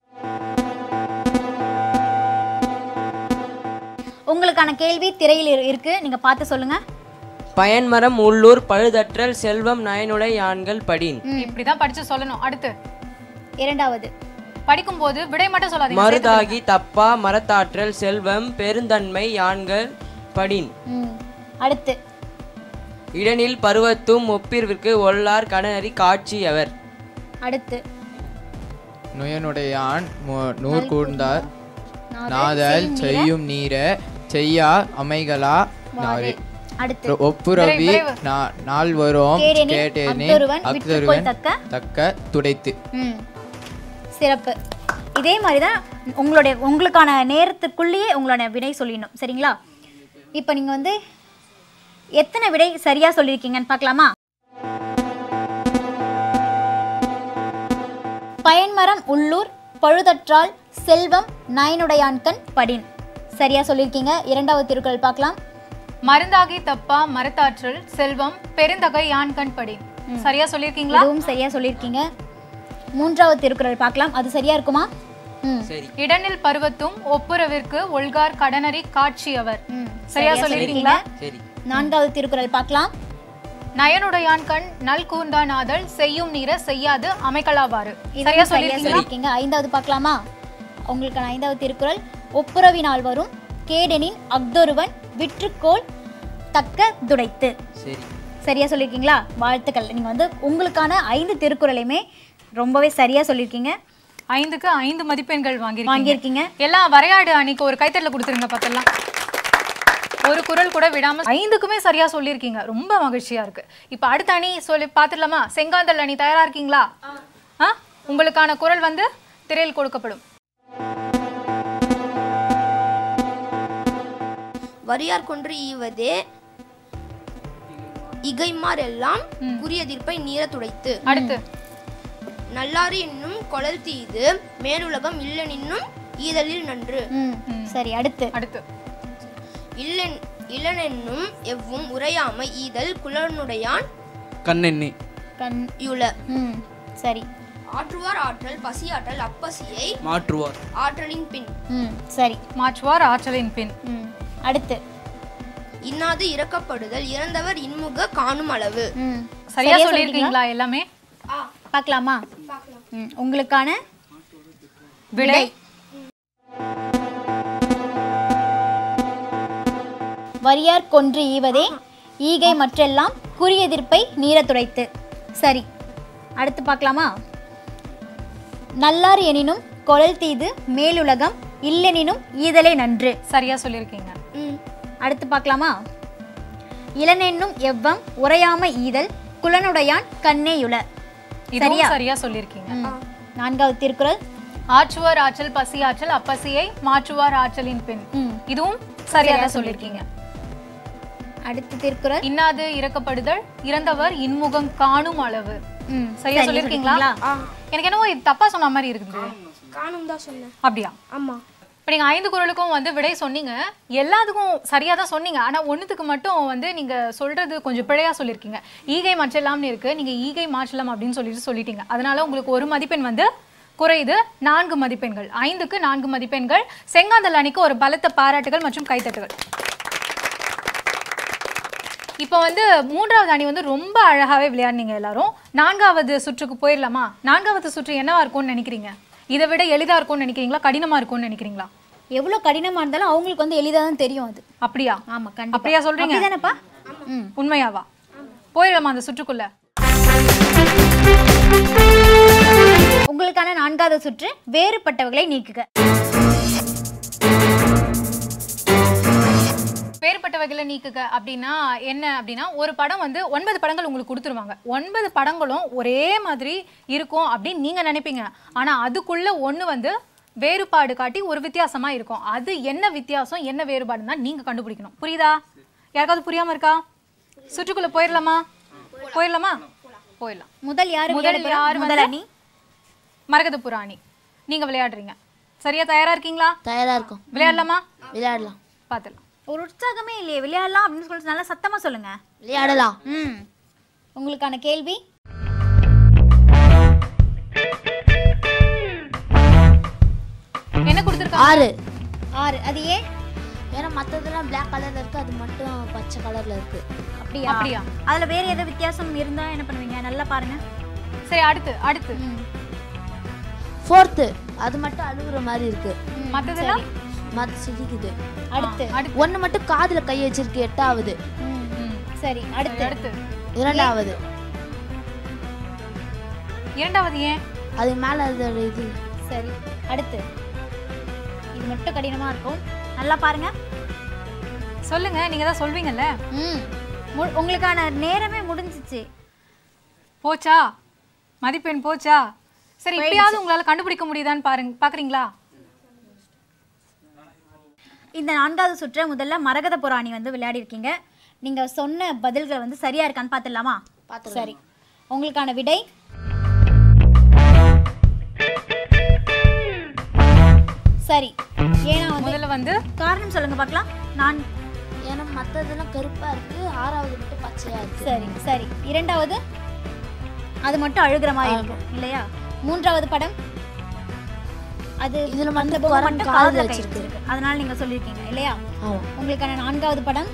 A: உங்களுக்கான கேள்வி திரையில் இரு- இருக்கு நீங்க பார்த்து சொல்லுங்க
F: பயன்மரம் உள்ளூர் பழுதற்றல் செல்வம் நயனுடை யான்கள் படின்
B: இப்படிதான் படிச்சு சொல்லணும் அடுத்து
A: இரண்டாவது
B: படிக்கும்போது விடை மட்டும் சொல்லாதீங்க
F: மருதாகி தப்பா மரத்தாற்றல் செல்வம் பெருந்தன்மை யான்கள் படின்
A: ம். அடுத்து
F: இடனில் பருவத்தும் ஒப்பிர்விற்கு ஒல்லார் கடனறி காட்சி அவர்
A: அடுத்து
E: நுயனுடையான் மு- நூற் கூர்ந்தார் நாதல் செய்யும் நீர செய்யா அமைகளா நாரே
A: அடுத்து
E: ஒப்புரவி நா- நாள் வரும்
A: கேடெனில்
E: கேட்டேனே
A: அக்தொருவன் விற்றுக்கொள்
E: அக்தருவன்
A: தக்க
E: தக்க துடைத்து
A: ம் சிறப்பு இதே மாதிரி தான் உங்களுடைய உங்களுக்கான நேரத்துக்குள்ளேயே உங்களோட விடை சொல்லிடணும் சரிங்களா இப்போ நீங்கள் வந்து எத்தனை விடை சரியா சொல்லியிருக்கீங்கன்னு பார்க்கலாமா பயன்மரம் உள்ளூர் பழுதற்றால் செல்வம் நயனுடையான்கண் படின் சரியா சொல்லியிருக்கீங்க இரண்டாவது திருக்குறள் பார்க்கலாம்
B: மருந்தாகி தப்பா மரத்தாற்றல் செல்வம் பெருந்தகை யான்கண் படி சரியா சொல்லியிருக்கீங்களா
A: இதுவும் சரியா சொல்லியிருக்கீங்க மூன்றாவது திருக்குறள் பார்க்கலாம் அது சரியா இருக்குமா ம்
F: சரி
B: இடனில் பருவத்தும் ஒப்புரவிற்கு ஒல்கார் கடனறி காட்சி அவர்
A: ம்
B: சரியா சொல்லியிருக்கீங்களா
F: சரி
A: நான்காவது திருக்குறள் பார்க்கலாம்
B: நயனுடையான் கண் நல் கூர்ந்தானாதல் செய்யும் நீர செய்யாது அமைக்கலாவாறு
A: இதுவும்
B: சரியா
A: சரியா
B: சொல்லியிருக்கீங்களா
A: சொல்லியிருக்கீங்க ஐந்தாவது பார்க்கலாமா உங்களுக்கான ஐந்தாவது திருக்குறள் ஒப்புரவினால் வரும் கேடெனின் அக்தொருவன் விற்றுக்கோள் தக்க துடைத்து
F: சரி
A: சரியா சொல்லியிருக்கீங்களா வாழ்த்துக்கள் நீங்க வந்து உங்களுக்கான ஐந்து திருக்குறளையுமே ரொம்பவே சரியா சொல்லியிருக்கீங்க
B: ஐந்துக்கு ஐந்து மதிப்பெண்கள் வாங்கியிருக்கீங்க
A: வாங்கியிருக்கீங்க
B: எல்லாம் வரையாடு அன்னைக்கு ஒரு கைத்தட்டல கொடுத்துருங்க பார்த்தலாம் ஒரு குரல் கூட விடாம ஐந்துக்குமே சரியா சொல்லியிருக்கீங்க ரொம்ப மகிழ்ச்சியா இருக்கு இப்போ அடுத்த அணி சொல்லி பார்த்துடலாமா செங்காந்தல் அணி தயாரா இருக்கீங்களா ஆ உங்களுக்கான குரல் வந்து திரையில் கொடுக்கப்படும்
G: வரியார் கொன்று ஈவதே இகைமார் எல்லாம் குறியதிர்ப்பை நீர துடைத்து
B: அடுத்து
G: நல்லாறு என்னும் கொளல் தீது மேலுலகம் இல்லனின்னும் ஈதலில் நன்று
A: ம் சரி அடுத்து
B: அடுத்து
G: இல்லன் இளனென்னும் எவ்வும் உரையாமை ஈதல் குலனுடையான்
H: கண்ணெண்ணி
A: கண்
G: யுல
A: ம் சரி
G: ஆற்றுவார் ஆற்றல் பசியாற்றல் அப்பசியை
H: மாற்றுவார்
G: ஆற்றலின் பின்
A: ம் சரி
B: மாற்றுவார் ஆற்றலின் பின்
A: ம் அடுத்து
G: இன்னாது இறக்கப்படுதல் இறந்தவர் இன்முக காணும் அளவு
A: ம்
B: சரியா சொல்லியிருக்கீங்களா எல்லாமே
A: பார்க்கலாமா ம் உங்களுக்கான
B: விடை
A: வரியார் கொன்று ஈவதே ஈகை மற்றெல்லாம் குறியெதிர்ப்பை நீர துடைத்து சரி அடுத்து பார்க்கலாமா நல்லார் எனினும் கொழல் தீது மேலுலகம் இல்லெனினும் ஈதலே நன்று
B: சரியா சொல்லியிருக்கீங்க
G: ம்
A: அடுத்து பார்க்கலாமா இளனென்னும் எவ்வம் உரையாம ஈதல் குலனுடையான் கண்ணேயுல
B: இதுவும் சரியா சொல்லியிருக்கீங்க
A: ம். நான்காவது திருக்குறள்
B: ஆற்றுவார் ஆற்றல் பசி ஆற்றல் அப்பசியை மாற்றுவார் ஆற்றலின் பின்
A: ம்.
B: இதுவும் சரியா தான் சொல்லியிருக்கீங்க
A: அடுத்த திருக்குறள்
B: இன்னாது இறக்கப்படுதல் இறந்தவர் இன்முகம் காணும் அளவு
A: ம்
B: சரியா சொல்லியிருக்கீங்களா எனக்கு என்னவோ இது தப்பா சொன்ன மாதிரி இருக்குது
G: காணும் தான் சொன்னேன்
B: அப்படியா
G: ஆமா
B: இப்போ நீங்கள் ஐந்து குரலுக்கும் வந்து விடை சொன்னீங்க எல்லாத்துக்கும் சரியாக தான் சொன்னீங்க ஆனால் ஒன்றுத்துக்கு மட்டும் வந்து நீங்கள் சொல்கிறது கொஞ்சம் பிழையாக சொல்லியிருக்கீங்க ஈகை மாற்றலாம்னு இருக்குது நீங்கள் ஈகை மாற்றலாம் அப்படின்னு சொல்லிட்டு சொல்லிட்டீங்க அதனால உங்களுக்கு ஒரு மதிப்பெண் வந்து குறையுது நான்கு மதிப்பெண்கள் ஐந்துக்கு நான்கு மதிப்பெண்கள் செங்காந்தல் அணிக்கு ஒரு பலத்த பாராட்டுகள் மற்றும் கைத்தட்டுகள் இப்போ வந்து மூன்றாவது அணி வந்து ரொம்ப அழகாகவே விளையாடுனீங்க எல்லாரும் நான்காவது சுற்றுக்கு போயிடலாமா நான்காவது சுற்று என்னவா இருக்கும்னு நினைக்கிறீங்க இதை விட எளிதாக இருக்கும்னு நினைக்கிறீங்களா கடினமாக இருக்கும்னு நினைக்கிறீங்களா
A: எவ்வளோ கடினமா இருந்தாலும் அவங்களுக்கு வந்து எளிதாக தான் தெரியும் அது
B: அப்படியா
A: ஆமா கண்டிப்பா
B: அப்படியா சொல்றீங்க
A: அப்படிதானப்பா ம்
B: உண்மையாவா போயிடலாமா அந்த சுற்றுக்குள்ள
A: உங்களுக்கான நான்காவது சுற்று வேறுபட்டவர்களை நீக்குக
B: வேறுபட்டவைகளை நீக்குக அப்படின்னா என்ன அப்படின்னா ஒரு படம் வந்து ஒன்பது படங்கள் உங்களுக்கு கொடுத்துருவாங்க ஒன்பது படங்களும் ஒரே மாதிரி இருக்கும் அப்படின்னு நீங்க நினைப்பீங்க ஆனா அதுக்குள்ள ஒண்ணு வந்து வேறுபாடு காட்டி ஒரு வித்தியாசமா இருக்கும் அது என்ன வித்தியாசம் என்ன வேறுபாடுன்னு தான் நீங்க கண்டுபிடிக்கணும் புரியுதா யாருக்காவது புரியாம இருக்கா சுற்றுக்குள்ள போயிடலாமா போயிடலாமா போயிடலாம்
A: முதல் யாரு
B: முதல்
A: விளையாட போறா?
B: யார்
A: முதல்
B: வந்து
A: அணி
B: மரகத புராணி நீங்க விளையாடுறீங்க சரியா தயாரா இருக்கீங்களா
C: தயாரா இருக்கும்
B: விளையாடலாமா
C: விளையாடலாம்
B: பார்த்துடலாம்
A: ஒரு உற்சாகமே இல்லையே விளையாடலாம் அப்படின்னு சொல்லிட்டு நல்லா சத்தமா சொல்லுங்க
C: விளையாடலாம்
A: ம் உங்களுக்கான கேள்வி
B: என்ன கொடுத்துருக்காங்க
C: ஆறு
A: ஆறு அது ஏன்
C: ஏன்னா மற்றதெல்லாம் Black கலர்ல இருக்கு அது மட்டும் பச்சை கலர்ல இருக்கு
A: அப்படியா
B: அப்படியா?
A: அதுல வேற ஏதாவது வித்தியாசம் இருந்தா என்ன பண்ணுவீங்க நல்லா பாருங்க
B: சரி அடுத்து அடுத்து
C: ஃபோர்த்து அது மட்டும் அழுகுற மாதிரி இருக்கு
B: மத்ததெல்லாம்
C: மத்த சிரிக்குது
A: அடுத்து
B: அடுத்து
C: ஒண்ணு மட்டும் காதுல கை வச்சிருக்கு எட்டாவது
A: ம்,
B: ம்.
A: சரி அடுத்து
B: அடுத்து
C: இரண்டாவது
B: இரண்டாவது ஏன்
C: அது மேல அதோட இது
A: சரி அடுத்து இது மட்டும் கடினமா இருக்கும் நல்லா பாருங்க
B: சொல்லுங்க நீங்க தான் சொல்வீங்கல்ல
A: ம் மு- உங்களுக்கான நேரமே முடிஞ்சிச்சு
B: போச்சா மதிப்பெண் போச்சா சரி இப்பயாவது உங்களால கண்டுபிடிக்க முடியுதான்னு பாருங்க பாக்குறீங்களா
A: இந்த நான்காவது சுற்றை முதல்ல மரகத புராணி வந்து விளையாடி இருக்கீங்க நீங்க சொன்ன பதில்கள் வந்து சரியா இருக்கான்னு பார்த்துடலாமா சரி உங்களுக்கான விடை சரி ஏன்னா வந்து
B: முதல்ல வந்து
A: காரணம் சொல்லுங்க பார்க்கலாம் நான்
C: ஏன்னா மத்ததெல்லாம் கருப்பா இருக்கு ஆறாவது மட்டும் பச்சையா இருக்கு
A: சரி சரி இரண்டாவது அது மட்டும் அழுகிற மாதிரி இருக்கும் இல்லையா மூன்றாவது படம் அது
C: இதுல
A: அந்த
C: மட்டும்
A: பொம்மை
C: குரங்கு
A: மட்டும்
C: காதுல
A: காதுல கை
C: வச்சிருக்கு.
A: வச்சிருக்கு அதனால நீங்க சொல்லியிருக்கீங்க இல்லையா
C: ஆமா
A: உங்களுக்கான நான்காவது படம்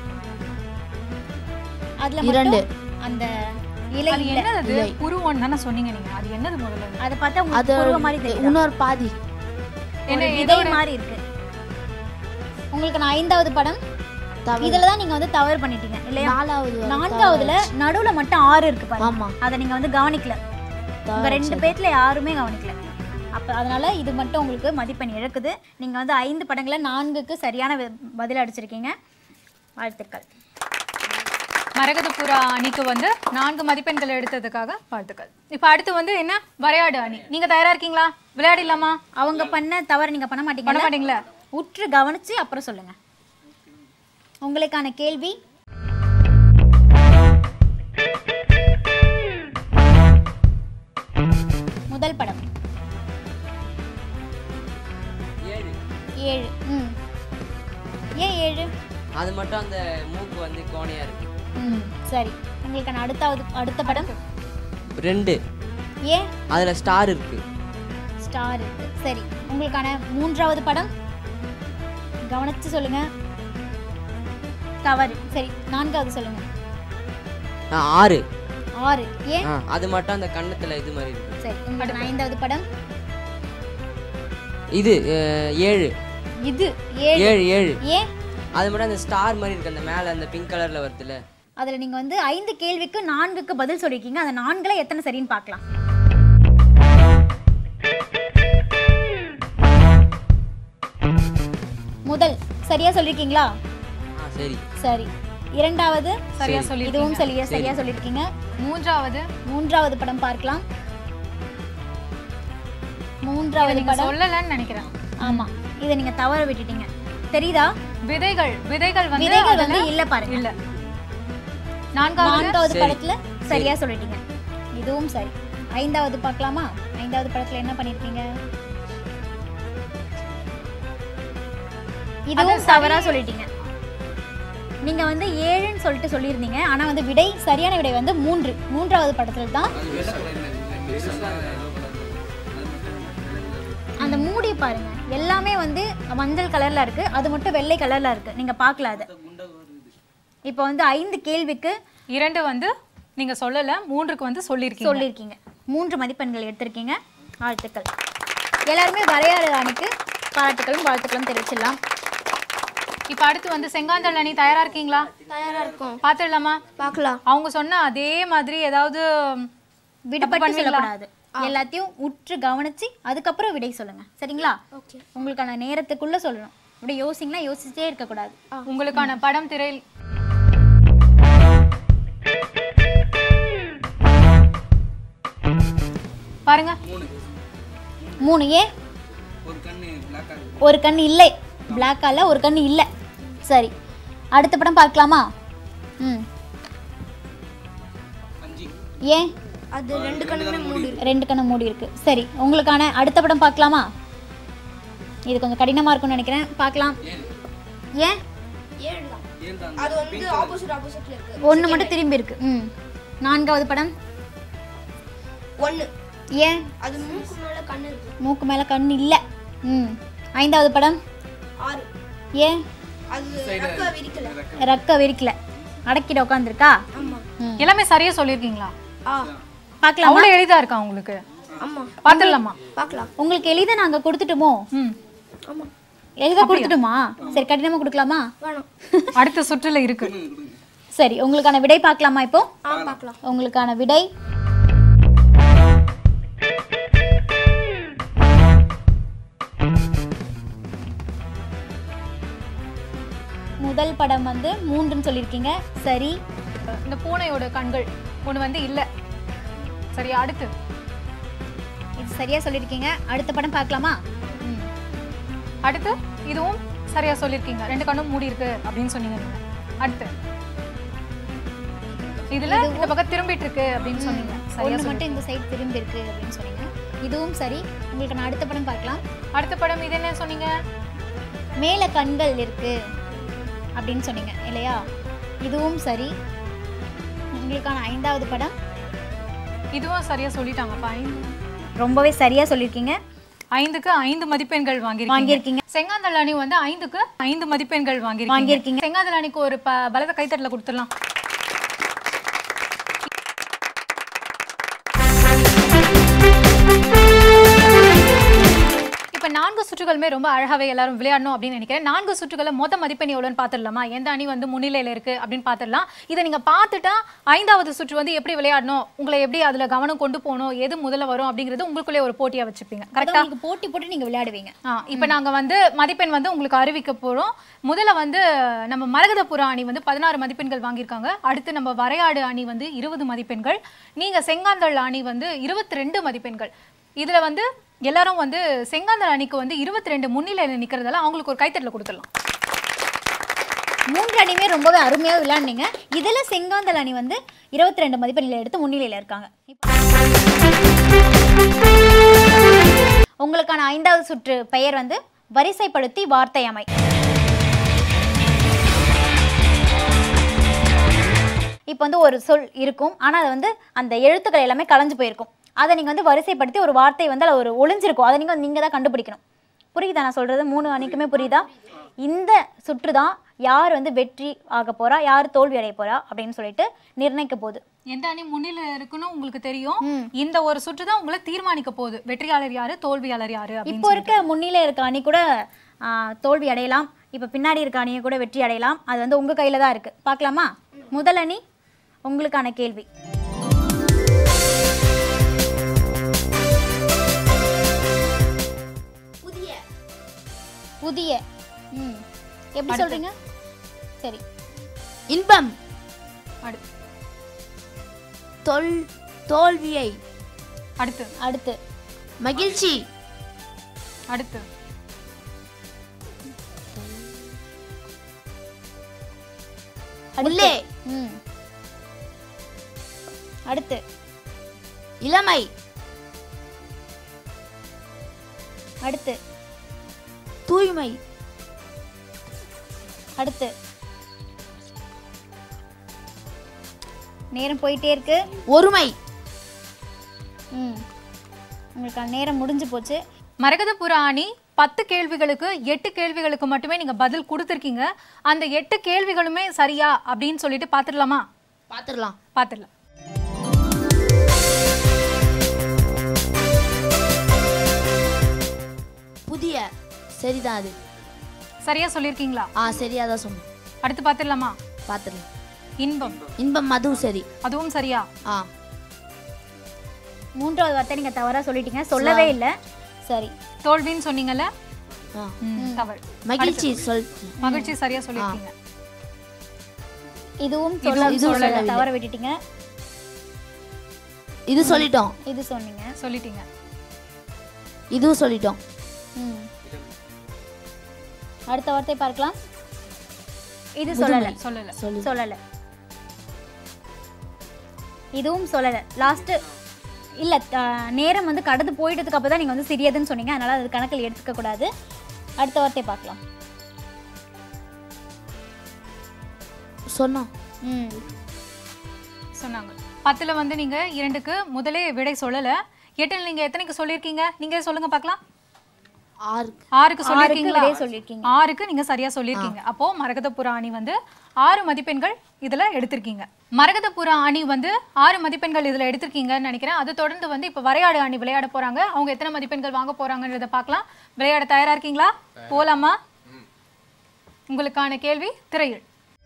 A: அதுல
C: இரண்டு.
A: மட்டும் அந்த இலை
B: அது
A: இல்ல
B: என்னது புருவம் தானே சொன்னீங்க நீங்க அது என்னது முதல்ல
A: அதை பார்த்தா
C: அது
A: உங்களுக்கு புருவ மாதிரி தெரியும்
C: இன்னொரு பாதி
A: என்ன விதை மாதிரி இருக்கு உங்களுக்கு நான் ஐந்தாவது படம்
C: தவறு.
A: இதுல தான் நீங்க வந்து தவறு பண்ணிட்டீங்க இல்லையா
C: நாலாவது வரை
A: நான்காவதுல நடுவுல மட்டும் ஆறு இருக்கு பாருங்க
C: ஆமா.
A: அதை நீங்க வந்து கவனிக்கல உங்க ரெண்டு பேர்ல யாருமே கவனிக்கல அப்ப அதனால இது மட்டும் உங்களுக்கு மதிப்பெண் இழக்குது நீங்க வந்து ஐந்து படங்களை நான்குக்கு சரியான வி- பதில் அடிச்சிருக்கீங்க வாழ்த்துக்கள்
B: மரகத புறா அணிக்கு வந்து நான்கு மதிப்பெண்கள் எடுத்ததுக்காக வாழ்த்துக்கள் இப்போ அடுத்து வந்து என்ன வரையாடு அணி நீங்க தயாரா இருக்கீங்களா விளையாடிடலாமா
A: அவங்க பண்ண தவறு நீங்க பண்ண
B: பண்ண
A: மாட்டீங்க
B: மாட்டீங்களா
A: உற்று கவனிச்சு அப்புறம் சொல்லுங்க உங்களுக்கான கேள்வி முதல் படம்
F: ஏழு
A: ஏழு ம் ஏன் ஏழு
F: அது மட்டும் அந்த மூக்கு வந்து கோணையா இருக்கு
A: ம் சரி உங்களுக்கான அடுத்தாவது அடுத்த படம்
F: ரெண்டு
A: ஏன்
F: அதுல ஸ்டார் இருக்கு
A: ஸ்டார் இருக்கு சரி உங்களுக்கான மூன்றாவது படம் கவனிச்சு சொல்லுங்க தவறு சரி நான்காவது சொல்லுங்க
F: ஆ, ஆறு
A: ஆறு ஏன்
F: ஆ, அது மட்டும் அந்த கண்ணத்துல இது மாதிரி இருக்கு
A: சரி உங்களுக்கான ஐந்தாவது படம்
F: இது அஹ், ஏழு
A: இது ஏழு
F: ஏழு ஏழு
A: ஏன்
F: அது மட்டும் அந்த ஸ்டார் மாதிரி இருக்கு அந்த மேல அந்த பிங்க் கலர்ல வருதுல
A: அதுல நீங்க வந்து ஐந்து கேள்விக்கு நான்குக்கு பதில் சொல்லியிருக்கீங்க அந்த நான்குல எத்தனை சரின்னு பார்க்கலாம் முதல் சரியா சொல்லியிருக்கீங்களா
F: ஆ சரி
A: சரி இரண்டாவது
B: சரியா
F: சரி.
B: சொல்லி
A: இதுவும் சரியா சரியா சொல்லியிருக்கீங்க
B: மூன்றாவது
A: மூன்றாவது படம் பார்க்கலாம் மூன்றாவது
B: நீங்க
A: படம்
B: சொல்லலன்னு நினைக்கிறேன்
A: ஆமா இதை நீங்க தவற விட்டுட்டீங்க தெரியுதா
B: விதைகள் விதைகள் வந்து
A: விதைகள்
B: அதுல
A: வந்து இல்ல பாருங்க
B: இல்ல நான்காவது
A: நான்காவது
F: சரி.
A: படத்துல சரியா சொல்லிட்டீங்க இதுவும் சரி ஐந்தாவது பார்க்கலாமா ஐந்தாவது படத்துல என்ன பண்ணிருக்கீங்க இதுவும் தவறா சொல்லிட்டீங்க நீங்க வந்து ஏழுன்னு சொல்லிட்டு சொல்லியிருந்தீங்க ஆனா வந்து விடை சரியான விடை வந்து மூன்று மூன்றாவது படத்துல தான் அந்த மூடி பாருங்க எல்லாமே வந்து மஞ்சள் கலர்ல இருக்கு அது மட்டும் வெள்ளை கலர்ல இருக்கு நீங்க பார்க்கல அது இப்போ வந்து ஐந்து கேள்விக்கு
B: இரண்டு வந்து நீங்க சொல்லல மூன்றுக்கு வந்து சொல்லியிருக்கீங்க
A: சொல்லியிருக்கீங்க மூன்று மதிப்பெண்கள் எடுத்திருக்கீங்க வாழ்த்துக்கள் எல்லாருமே வரையாடு அணிக்கு பாராட்டுகளும் வாழ்த்துக்களும் தெரிவிச்சிடலாம்
B: இப்போ அடுத்து வந்து செங்காந்தள் அணி தயாரா இருக்கீங்களா
G: தயாரா இருக்கும்
B: பார்த்துடலாமா
G: பார்க்கலாம்
B: அவங்க சொன்ன அதே மாதிரி ஏதாவது
A: விடுபட்டு
B: பண்ணுவீங்களா?
A: சொல்லக்கூடாது எல்லாத்தையும் உற்று கவனிச்சு அதுக்கப்புறம் விடை சொல்லுங்க சரிங்களா
G: ஓகே
A: உங்களுக்கான நேரத்துக்குள்ள சொல்லணும் இப்படி யோசிங்கன்னா யோசிச்சே இருக்கக்கூடாது
B: உங்களுக்கான படம் திரையில் பாருங்க
A: மூணு ஏன் ஒரு கண் இல்லை பிளாக்கால ஒரு கண் இல்லை சரி அடுத்த படம் பார்க்கலாமா ம் ஏன்
G: அது ரெண்டு கண்ணுமே மூடி இருக்கு
A: ரெண்டு கண்ணு மூடி இருக்கு சரி உங்களுக்கான அடுத்த படம் பார்க்கலாமா இது கொஞ்சம் கடினமா இருக்கும்னு நினைக்கிறேன் பார்க்கலாம் ஏன்
G: ஏழு தான் அது வந்து ஆப்போசிட் ஆப்போசிட்ல இருக்கு
A: ஒன்று மட்டும் திரும்பி இருக்கு ம் நான்காவது படம்
G: ஒன்று
A: ஏன்
G: அது மூக்கு மேல கண்ணு இருக்கு
A: மூக்கு மேலே கண் இல்லை ம் ஐந்தாவது படம்
G: ஆறு
A: ஏன்
G: அது ரெக்க விரிக்கல
A: ரக்க விரிக்கல அடக்கிட உட்காந்துருக்கா
G: ஆமா
B: எல்லாமே சரியா சொல்லியிருக்கீங்களா
G: ஆ
A: பார்க்கலாமா
B: அவ்வளவு எளிதா இருக்கா உங்களுக்கு
G: ஆமா
B: பாத்துடலாமா
G: பார்க்கலாம்
A: உங்களுக்கு எளிதா நாங்கள் கொடுத்துட்டுமோ
B: ம்
G: ஆமா
A: எளிதா கொடுத்துட்டுமா சரி கடினமாக கொடுக்கலாமா
G: வேணாம்
B: அடுத்த சுற்றுல இருக்கு
A: சரி உங்களுக்கான விடை பார்க்கலாமா இப்போ
G: ஆ பார்க்கலாம்
A: உங்களுக்கான விடை முதல் படம் வந்து மூன்றுன்னு சொல்லியிருக்கீங்க சரி
B: இந்த பூனையோட கண்கள் ஒண்ணு வந்து இல்ல சரி அடுத்து
A: இது சரியா சொல்லியிருக்கீங்க அடுத்த படம் பார்க்கலாமா
B: ம். அடுத்து இதுவும் சரியா சொல்லியிருக்கீங்க ரெண்டு கண்ணும் மூடி இருக்கு அப்படின்னு சொன்னீங்க நீங்க அடுத்து இதுல இந்த பக்கம் திரும்பிட்டு இருக்கு அப்படின்னு சொன்னீங்க சரியா
A: ஒன்று
B: சொல்லி
A: மட்டும் இந்த சைடு திரும்பி இருக்கு அப்படின்னு சொன்னீங்க இதுவும் சரி உங்களுக்கு நான் அடுத்த படம் பார்க்கலாம்
B: அடுத்த படம் இது என்ன சொன்னீங்க
A: மேலே கண்கள் இருக்கு அப்படின்னு சொன்னீங்க இல்லையா இதுவும் சரி உங்களுக்கான ஐந்தாவது படம்
B: இதுவும் சரியா சொல்லிட்டாங்கப்பா ஐந்து
A: ரொம்பவே சரியா சொல்லியிருக்கீங்க
B: ஐந்துக்கு ஐந்து மதிப்பெண்கள் வாங்கியிருக்கீங்க
A: வாங்கியிருக்கீங்க.
B: செங்காந்தல் அணி வந்து ஐந்துக்கு ஐந்து மதிப்பெண்கள் வாங்கியிருக்கீங்க
A: வாங்கியிருக்கீங்க.
B: செங்காந்தல் அணிக்கு ஒரு ப பலத்த கைத்தட்டல கொடுத்துடலாம் இப்ப நான்கு சுற்றுகளுமே ரொம்ப அழகாவே எல்லாரும் விளையாடணும் அப்படின்னு நினைக்கிறேன் நான்கு சுற்றுகளை மொத்த மதிப்பெண் எவ்வளோன்னு பார்த்துடலாமா எந்த அணி வந்து முன்னிலையில இருக்கு அப்படின்னு பார்த்துடலாம் இதை நீங்க பார்த்துட்டா ஐந்தாவது சுற்று வந்து எப்படி விளையாடணும் உங்களை எப்படி அதுல கவனம் கொண்டு போகணும் எது முதல்ல வரும் அப்படிங்கிறது உங்களுக்குள்ளே ஒரு போட்டியா வச்சுப்பீங்க கரெக்டா
A: உங்களுக்கு போட்டி போட்டு நீங்க விளையாடுவீங்க
B: ஆ இப்போ நாங்க வந்து மதிப்பெண் வந்து உங்களுக்கு அறிவிக்க போறோம் முதல்ல வந்து நம்ம மரகதபுர அணி வந்து பதினாறு மதிப்பெண்கள் வாங்கியிருக்காங்க அடுத்து நம்ம வரையாடு அணி வந்து இருபது மதிப்பெண்கள் நீங்க செங்காந்தள் அணி வந்து இருபத்தி ரெண்டு மதிப்பெண்கள் இதுல வந்து எல்லாரும் வந்து செங்காந்தள் அணிக்கு வந்து இருபத்தி ரெண்டு முன்னிலையில் நிக்கிறதால அவங்களுக்கு ஒரு கைத்தட்டல கொடுத்துடலாம்
A: மூன்று அணியுமே ரொம்பவே அருமையா விளையாடுனீங்க இதுல செங்காந்தல் அணி வந்து இருபத்தி ரெண்டு மதிப்பெண்களை எடுத்து முன்னிலையில இருக்காங்க உங்களுக்கான ஐந்தாவது சுற்று பெயர் வந்து வரிசைப்படுத்தி வார்த்தை அமை இப்போ வந்து ஒரு சொல் இருக்கும் ஆனால் அது வந்து அந்த எழுத்துக்கள் எல்லாமே கலைஞ்சு போயிருக்கும் அதை நீங்கள் வந்து வரிசைப்படுத்தி ஒரு வார்த்தை வந்து அதில் ஒரு ஒளிஞ்சிருக்கும் அதை நீங்கள் நீங்கள் தான் கண்டுபிடிக்கணும் புரியுதா நான் சொல்கிறது மூணு அணிக்குமே புரியுதா இந்த சுற்று தான் யார் வந்து வெற்றி ஆக போறா யார் தோல்வி அடைய போறா அப்படின்னு சொல்லிட்டு நிர்ணயிக்க போகுது
B: எந்த அணி முன்னிலை இருக்குன்னு உங்களுக்கு தெரியும் இந்த ஒரு சுற்று தான் உங்களை தீர்மானிக்க போகுது வெற்றியாளர் யாரு தோல்வியாளர் யாரு அப்படின்னு
A: இப்போ இருக்க முன்னிலை இருக்க அணி கூட ஆ, தோல்வி அடையலாம் இப்போ பின்னாடி இருக்க அணியை கூட வெற்றி அடையலாம் அது வந்து உங்கள் கையில் தான் இருக்குது பார்க்கலாமா முதல் அணி உங்களுக்கான கேள்வி
G: புதிய
A: புதிய ம் எப்படி சொல்றீங்க சரி
C: இன்பம்
B: அடுத்து
C: தொல் தோல்வியை
B: அடுத்து
A: அடுத்து
C: மகிழ்ச்சி
B: அடுத்து
C: உள்ளே
A: ம் அடுத்து
C: இளமை
A: அடுத்து
C: தூய்மை
A: அடுத்து நேரம் போயிட்டே இருக்கு
C: ஒருமை
A: ம் உங்களுக்கான நேரம் முடிஞ்சு போச்சு
B: மரகதபுர அணி பத்து கேள்விகளுக்கு எட்டு கேள்விகளுக்கு மட்டுமே நீங்க பதில் கொடுத்துருக்கீங்க அந்த எட்டு கேள்விகளுமே சரியா அப்படின்னு சொல்லிட்டு பாத்துடலாமா
C: பார்த்துடலாம்
B: பாத்துடலாம்
C: புதிய சரிதான் அது
B: சரியா சொல்லியிருக்கீங்களா
C: ஆ சரியா தான் சொன்னேன்
B: அடுத்து பாத்துடலாமா
C: பார்த்துடலாம்
B: இன்பம்
C: இன்பம் அதுவும் சரி
B: அதுவும் சரியா
C: ஆ
A: மூன்றாவது வார்த்தை நீங்க தவறா சொல்லிட்டீங்க சொல்லவே இல்லை சரி
B: தோல்வின்னு சொன்னீங்கல்ல
C: ஆ.
B: ம், தவறு
C: மகிழ்ச்சி சொல்
B: மகிழ்ச்சி சரியா சொல்லிருக்கீங்க
A: இதுவும் சொல்ல
C: இதுவும்
A: சொல்லல
C: சொல்லவில்லை.
A: தவற விட்டுட்டீங்க
C: இது சொல்லிட்டோம்
A: இது சொன்னீங்க
B: சொல்லிட்டீங்க
C: இதுவும் சொல்லிட்டோம்
A: ம். அடுத்த வார்த்தை பார்க்கலாம் இது சொல்லல
B: சொல்லல
C: சொல்லு
A: சொல்லல இதுவும் சொல்லல லாஸ்ட் இல்ல அஹ், நேரம் வந்து கடந்து போயிட்டதுக்கு அப்புறம் தான் நீங்க வந்து சிறியதுன்னு சொன்னீங்க அதனால அது கணக்கில் எடுத்துக்க கூடாது அடுத்த வார்த்தை பார்க்கலாம்
C: சொன்னோம்
A: ம்
B: சொன்னாங்க பத்துல வந்து நீங்க இரண்டுக்கு முதலே விடை சொல்லல எட்டுல நீங்க எத்தனைக்கு சொல்லிருக்கீங்க நீங்க சொல்லுங்க பார்க்கலாம்
C: ஆறு
B: ஆறுக்கு சொல்லிருக்கீங்களா
A: விடை சொல்லியிருக்கீங்க.
B: ஆறுக்கு நீங்க சரியா சொல்லிருக்கீங்க அப்போ மரகதபுர அணி வந்து ஆறு மதிப்பெண்கள் இதுல எடுத்திருக்கீங்க மரகதபுர அணி வந்து ஆறு மதிப்பெண்கள் இதுல எடுத்திருக்கீங்கன்னு நினைக்கிறேன் அதை தொடர்ந்து வந்து இப்ப வரையாடு அணி விளையாட போறாங்க அவங்க எத்தனை மதிப்பெண்கள் வாங்க போறாங்கன்றத பார்க்கலாம் விளையாட தயாரா இருக்கீங்களா போலாமா உங்களுக்கான கேள்வி திரையில்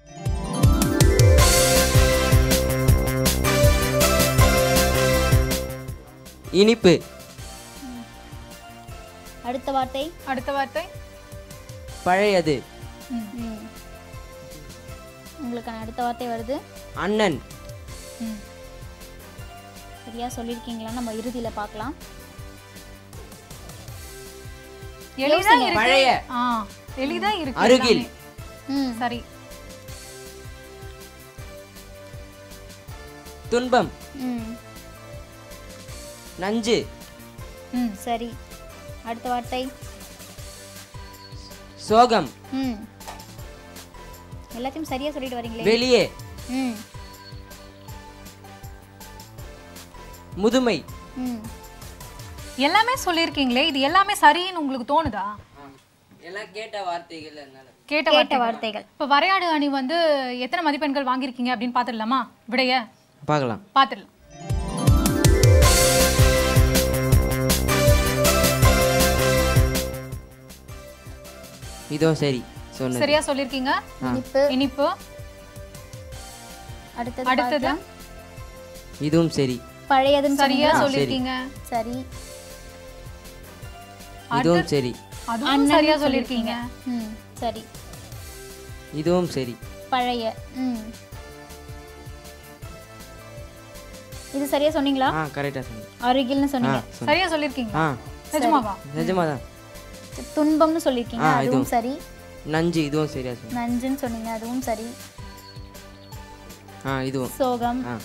F: இனிப்பு
A: அடுத்த வார்த்தை
B: அடுத்த வார்த்தை
F: பழையது
A: ம். உங்களுக்கான அடுத்த வார்த்தை வருது
F: அண்ணன்
B: ம்.
A: சரியா சொல்லியிருக்கீங்களா நம்ம இறுதியில பார்க்கலாம்
B: எளிதா இருக்கு
F: பழைய
B: ஆ எளிதா இருக்கு
F: அருகில்.
B: எல்லாமே.
A: ம்
B: சரி
F: துன்பம்
A: ம்
F: நஞ்சு
B: ம்
A: சரி அடுத்த வார்த்தை
F: சோகம்
A: ம் எல்லாத்தையும் சரியா சொல்லிட்டு வரீங்களே
F: வெளியே
A: ம்
F: முதுமை
A: ம்
B: எல்லாமே சொல்லியிருக்கீங்களே இது எல்லாமே சரின்னு உங்களுக்கு தோணுதா
F: எல்லாம் கேட்ட வார்த்தைகள் அதனால
B: கேட்ட
A: கேட்ட
B: வார்த்தை
A: வார்த்தைகள்
B: இப்போ வரையாடு அணி வந்து எத்தனை மதிப்பெண்கள் வாங்கியிருக்கீங்க அப்படின்னு பார்த்துடலாமா விடைய
F: பார்க்கலாம்
B: பார்த்துடலாம்
F: இதோ சரி சொன்னது
B: சரியா சொல்லியிருக்கீங்க
A: இனிப்பு
B: இனிப்பு
A: அடுத்தது
B: அடுத்தது
A: பார்க்கலாம்.
F: இதுவும் சரி
A: பழையதுன்னு
B: சரியா
A: சொன்னீங்களா?
B: சொல்லியிருக்கீங்க
A: சரி
F: இதுவும் சரி
B: அதுவும்
A: அண்ணன்
B: சரியா சொல்லியிருக்கீங்க
A: ம் சரி
F: இதுவும் சரி
A: பழைய ம் இது சரியா சொன்னீங்களா
F: ஆ கரெக்டாக சொன்னேன்
A: அருகில்னு
F: ஆ
A: சொன்னீங்க
F: சொன்னேன்
B: சரியா சொல்லியிருக்கீங்க
F: ஆ
B: நிஜமாவா
F: நிஜமா தான்
A: துன்பம்னு சொல்லியிருக்கீங்க
F: ஆ,
A: அதுவும்
F: இதுவும்.
A: சரி
F: நஞ்சு இதுவும் சரியா சொன்னேன்
A: நஞ்சுன்னு சொன்னீங்க அதுவும் சரி
F: ஆ இதுவும்
A: சோகம்
F: ஆ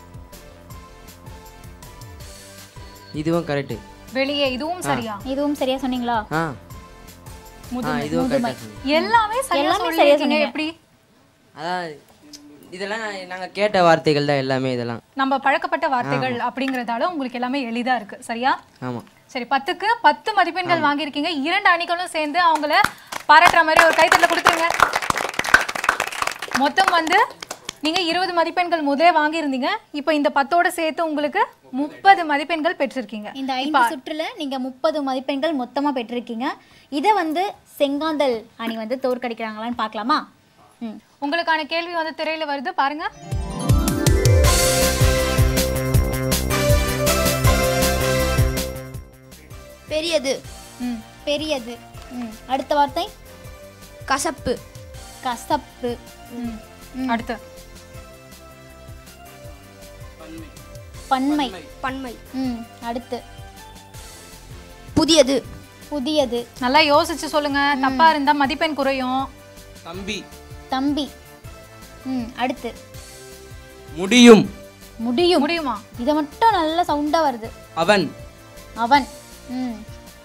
F: இதுவும் கரெக்டு
B: வெளியே இதுவும் சரியா
A: இதுவும் சரியா சொன்னீங்களா
F: ஆ ஆ
B: முதுமை
F: இதுவும் கரெக்டாக சொன்னேன்
B: எல்லாமே சரியா
A: எல்லாமே சரியா
B: சொல்லியிருக்கீங்க
A: சொன்னீங்க.
B: எப்படி
F: அதான் இதெல்லாம் நாங்கள் கேட்ட வார்த்தைகள் தான் எல்லாமே இதெல்லாம்
B: நம்ம பழக்கப்பட்ட வார்த்தைகள் அப்படிங்கறதால உங்களுக்கு எல்லாமே எளிதா இருக்கு சரியா
F: ஆமாம்
B: சரி பத்துக்கு பத்து மதிப்பெண்கள் வாங்கியிருக்கீங்க இரண்டு அணிகளும் சேர்ந்து அவங்கள பாராட்டுற மாதிரி ஒரு கைத்தட்டல கொடுத்துருங்க மொத்தம் வந்து நீங்க இருபது மதிப்பெண்கள் முதலே வாங்கியிருந்தீங்க இப்போ இந்த பத்தோட சேர்த்து உங்களுக்கு முப்பது மதிப்பெண்கள் பெற்றிருக்கீங்க
A: இந்த ஐந்து சுற்றுல நீங்க முப்பது மதிப்பெண்கள் மொத்தமா பெற்றிருக்கீங்க இதை வந்து செங்காந்தல் அணி வந்து தோற்கடிக்கிறாங்களான்னு பார்க்கலாமா ம்
B: உங்களுக்கான கேள்வி வந்து திரையில வருது பாருங்க
C: பெரியது
A: ம் பெரியது ம் அடுத்த வார்த்தை
C: கசப்பு
A: கசப்பு
B: ம். அடுத்து
A: பன்மை
G: பன்மை
A: ம் அடுத்து
C: புதியது
A: புதியது
B: நல்லா யோசிச்சு சொல்லுங்க தப்பா இருந்தா மதிப்பெண் குறையும்
H: தம்பி
A: தம்பி ம் அடுத்து
H: முடியும்
A: முடியும்
B: முடியுமா
A: இதை மட்டும் நல்ல சவுண்டா வருது
H: அவன்
A: அவன் ம்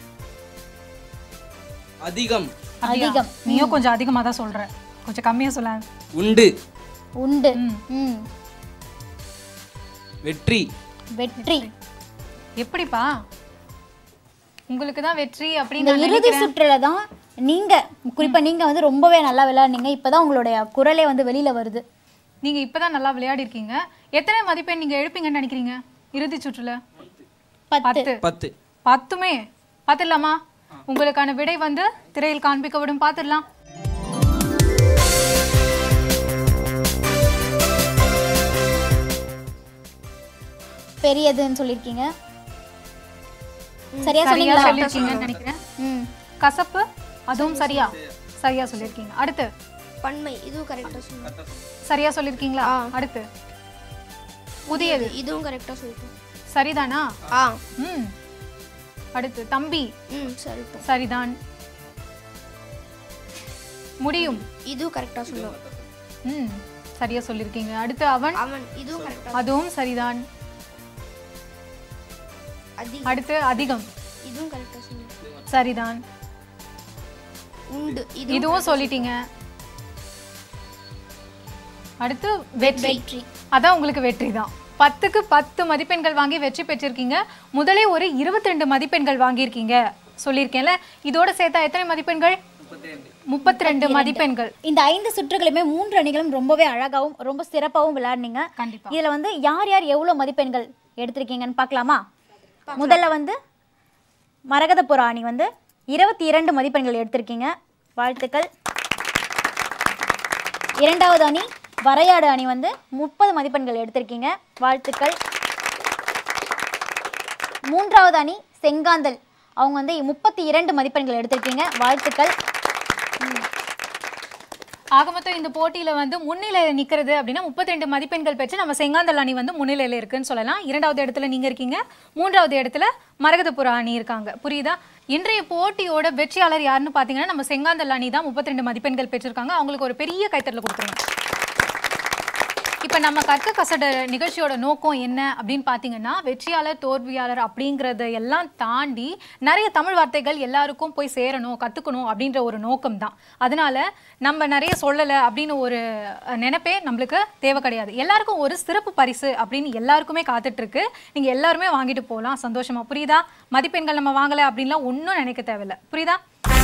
H: அதிகம்
A: அதிகம்
B: நீயும் கொஞ்சம் அதிகமா தான் சொல்ற கொஞ்சம் கம்மியா சொல்ல
H: உண்டு
A: உண்டு ம்
H: வெற்றி
A: வெற்றி
B: எப்படிப்பா உங்களுக்கு தான் வெற்றி
A: இந்த
B: அப்படின்னு நான்
A: இறுதி
B: நினைக்கிறேன்.
A: சுற்றுல தான் நீங்க குறிப்பா நீங்க வந்து ரொம்பவே நல்லா விளையாடுனீங்க இப்பதான் உங்களுடைய குரலே வந்து வெளியில வருது
B: நீங்க இப்பதான் நல்லா விளையாடி இருக்கீங்க எத்தனை மதிப்பெண் நீங்க எழுப்பீங்கன்னு நினைக்கிறீங்க இறுதி சுற்றுல
A: பத்து
B: பத்து
H: பத்து
B: பத்துமே பார்த்துடலாமா உங்களுக்கான விடை வந்து திரையில் காண்பிக்கப்படும் பார்த்துடலாம்
A: பெரியதுன்னு சொல்லியிருக்கீங்க சரியா
B: சரியா
A: சொன்னீங்களா
B: சொல்லிருக்கீங்கன்னு நினைக்கிறேன்
A: ம்
B: கசப்பு அதுவும் சரியா சரியா சொல்லிருக்கீங்க அடுத்து
G: பன்மை இதுவும் கரெக்டாக சொன்னேன்
B: சரியா சொல்லிருக்கீங்களா அடுத்து புதியது
G: இதுவும் கரெக்டாக சொல்லிட்டேன்
B: சரிதானா
G: ஆ
B: ம் அடுத்து தம்பி
G: ம் சரிப்பா
B: சரிதான் முடியும்
G: இதுவும் கரெக்டாக சொன்னோம்
B: ம் சரியா சொல்லிருக்கீங்க அடுத்து அவன்
G: அவன் இதுவும் கரெக்டாக
B: அதுவும் சரிதான்
G: அதி
B: அடுத்து அதிகம்
G: இதுவும் கரெக்டாக சொன்னோம்
B: சரிதான்
G: உண்டு இது
B: இதுவும் சொல்லிட்டீங்க அடுத்து வெற்றி
G: வெற்றி
B: அதான் உங்களுக்கு வெற்றி தான் பத்துக்கு பத்து மதிப்பெண்கள் வாங்கி வெற்றி பெற்றிருக்கீங்க முதலே ஒரு இருபத்தி ரெண்டு மதிப்பெண்கள் வாங்கியிருக்கீங்க சொல்லியிருக்கேன்ல இதோட சேர்த்தா எத்தனை மதிப்பெண்கள் முப்பத்தி ரெண்டு மதிப்பெண்கள்
A: இந்த ஐந்து சுற்றுகளுமே மூன்று அணிகளும் ரொம்பவே அழகாவும் ரொம்ப சிறப்பாகவும் விளையாடுனீங்க
B: கண்டிப்பா
A: இதுல வந்து யார் யார் எவ்வளவு மதிப்பெண்கள் எடுத்திருக்கீங்கன்னு பார்க்கலாமா முதல்ல வந்து மரகதபுர அணி வந்து இருபத்தி இரண்டு மதிப்பெண்கள் எடுத்திருக்கீங்க வாழ்த்துக்கள் இரண்டாவது அணி வரையாடு அணி வந்து முப்பது மதிப்பெண்கள் எடுத்திருக்கீங்க வாழ்த்துக்கள் மூன்றாவது அணி செங்காந்தல் அவங்க வந்து முப்பத்தி இரண்டு மதிப்பெண்கள் எடுத்திருக்கீங்க வாழ்த்துக்கள்
B: ஆக மொத்தம் இந்த போட்டியில வந்து முன்னிலையில நிக்கிறது அப்படின்னா முப்பத்தி ரெண்டு மதிப்பெண்கள் பெற்று நம்ம செங்காந்தல் அணி வந்து முன்னிலையில இருக்குன்னு சொல்லலாம் இரண்டாவது இடத்துல நீங்க இருக்கீங்க மூன்றாவது இடத்துல மரகதபுர அணி இருக்காங்க புரியுதா இன்றைய போட்டியோட வெற்றியாளர் யாருன்னு பாத்தீங்கன்னா நம்ம செங்காந்தல் அணி தான் முப்பத்தி ரெண்டு மதிப்பெண்கள் பெற்றிருக்காங்க அவங்களுக்கு ஒரு பெரிய கைத்தட்டல் கொடுத்துருங்க இப்போ நம்ம கற்க கசட நிகழ்ச்சியோட நோக்கம் என்ன அப்படின்னு பார்த்தீங்கன்னா வெற்றியாளர் தோல்வியாளர் அப்படிங்கிறத எல்லாம் தாண்டி நிறைய தமிழ் வார்த்தைகள் எல்லாருக்கும் போய் சேரணும் கற்றுக்கணும் அப்படின்ற ஒரு நோக்கம் தான் அதனால நம்ம நிறைய சொல்லலை அப்படின்னு ஒரு அஹ், நினைப்பே நம்மளுக்கு தேவை கிடையாது எல்லாருக்கும் ஒரு சிறப்பு பரிசு அப்படின்னு எல்லாருக்குமே காத்துட்டு இருக்கு நீங்கள் எல்லாருமே வாங்கிட்டு போகலாம் சந்தோஷமா புரியுதா மதிப்பெண்கள் நம்ம வாங்கலை அப்படின்லாம் ஒன்றும் நினைக்க தேவையில்லை புரியுதா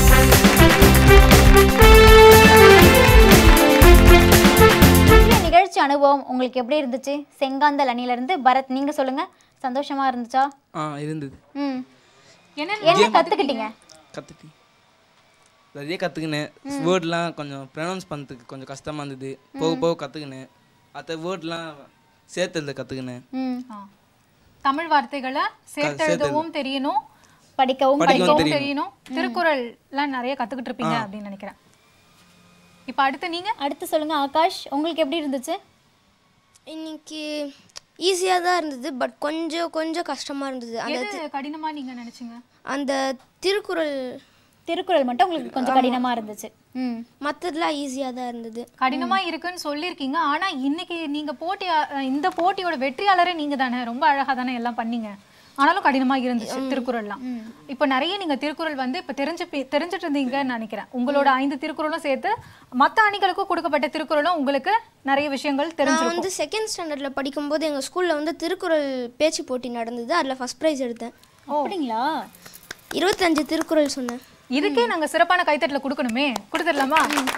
A: இந்த நிகழ்ச்சி அனுபவம் உங்களுக்கு எப்படி இருந்துச்சு செங்காந்தல் அணியில இருந்து பரத் நீங்க சொல்லுங்க சந்தோஷமா இருந்துச்சா
H: ஆ இருந்தது
A: ம்
B: என்ன
A: என்ன கத்துக்கிட்டீங்க
H: கற்றுட்டு நிறைய கற்றுக்கினேன் வேர்ட்லாம் கொஞ்சம் ப்ரொனவுன்ஸ் பண்ணுறதுக்கு கொஞ்சம் கஷ்டமாக இருந்தது போக போக கற்றுக்கினேன் மற்ற வேர்ட்லாம் சேர்த்துறத கற்றுக்கினேன்
A: ம்
B: ஆ. தமிழ் வார்த்தைகளை சேர்த்தெழுதவும் தெரியணும்
A: படிக்கவும்
H: படிக்கவும்
B: படிக்கவும் தெரியணும் திருக்குறள்லாம் நிறைய கத்துக்கிட்டு இருப்பீங்க அப்படின்னு நினைக்கிறேன் இப்ப அடுத்து நீங்க
A: அடுத்து சொல்லுங்க ஆகாஷ் உங்களுக்கு எப்படி இருந்துச்சு
G: இன்னைக்கு ஈஸியாக தான் இருந்தது பட் கொஞ்சம் கொஞ்சம் கஷ்டமாக இருந்தது அந்த
B: எது கடினமா நீங்க நினைச்சீங்க
G: அந்த திருக்குறள்
A: திருக்குறள் மட்டும் உங்களுக்கு கொஞ்சம் கடினமா இருந்துச்சு ம்
G: மற்றதெல்லாம் ஈஸியாக தான் இருந்தது
B: கடினமா இருக்குன்னு சொல்லியிருக்கீங்க ஆனா இன்னைக்கு நீங்க போட்டி இந்த போட்டியோட வெற்றியாளரே நீங்க தானே ரொம்ப அழகா தானே எல்லாம் பண்ணீங்க ஆனாலும் கடினமா இருந்துச்சு திருக்குறள்லாம் இப்போ நிறைய நீங்க திருக்குறள் வந்து இப்ப தெரிஞ்சு பி- தெரிஞ்சுட்டு இருந்தீங்கன்னு நினைக்கிறேன் உங்களோட ஐந்து திருக்குறளும் சேர்த்து மத்த அணிகளுக்கும் கொடுக்கப்பட்ட திருக்குறளும் உங்களுக்கு நிறைய விஷயங்கள்
G: நான்
B: தெரிஞ்சிருக்கும்
G: வந்து செகண்ட் ஸ்டாண்டர்டில் படிக்கும்போது எங்கள் ஸ்கூலில் வந்து திருக்குறள் பேச்சு போட்டி நடந்தது அதில் ஃபஸ்ட் ப்ரைஸ் எடுத்தேன்
A: அப்படிங்களா
G: இருபத்தஞ்சு திருக்குறள் சொன்னேன்
B: இதுக்கே நாங்க சிறப்பான கைத்தட்டல கொடுக்கணுமே கொடுத்துடலாமா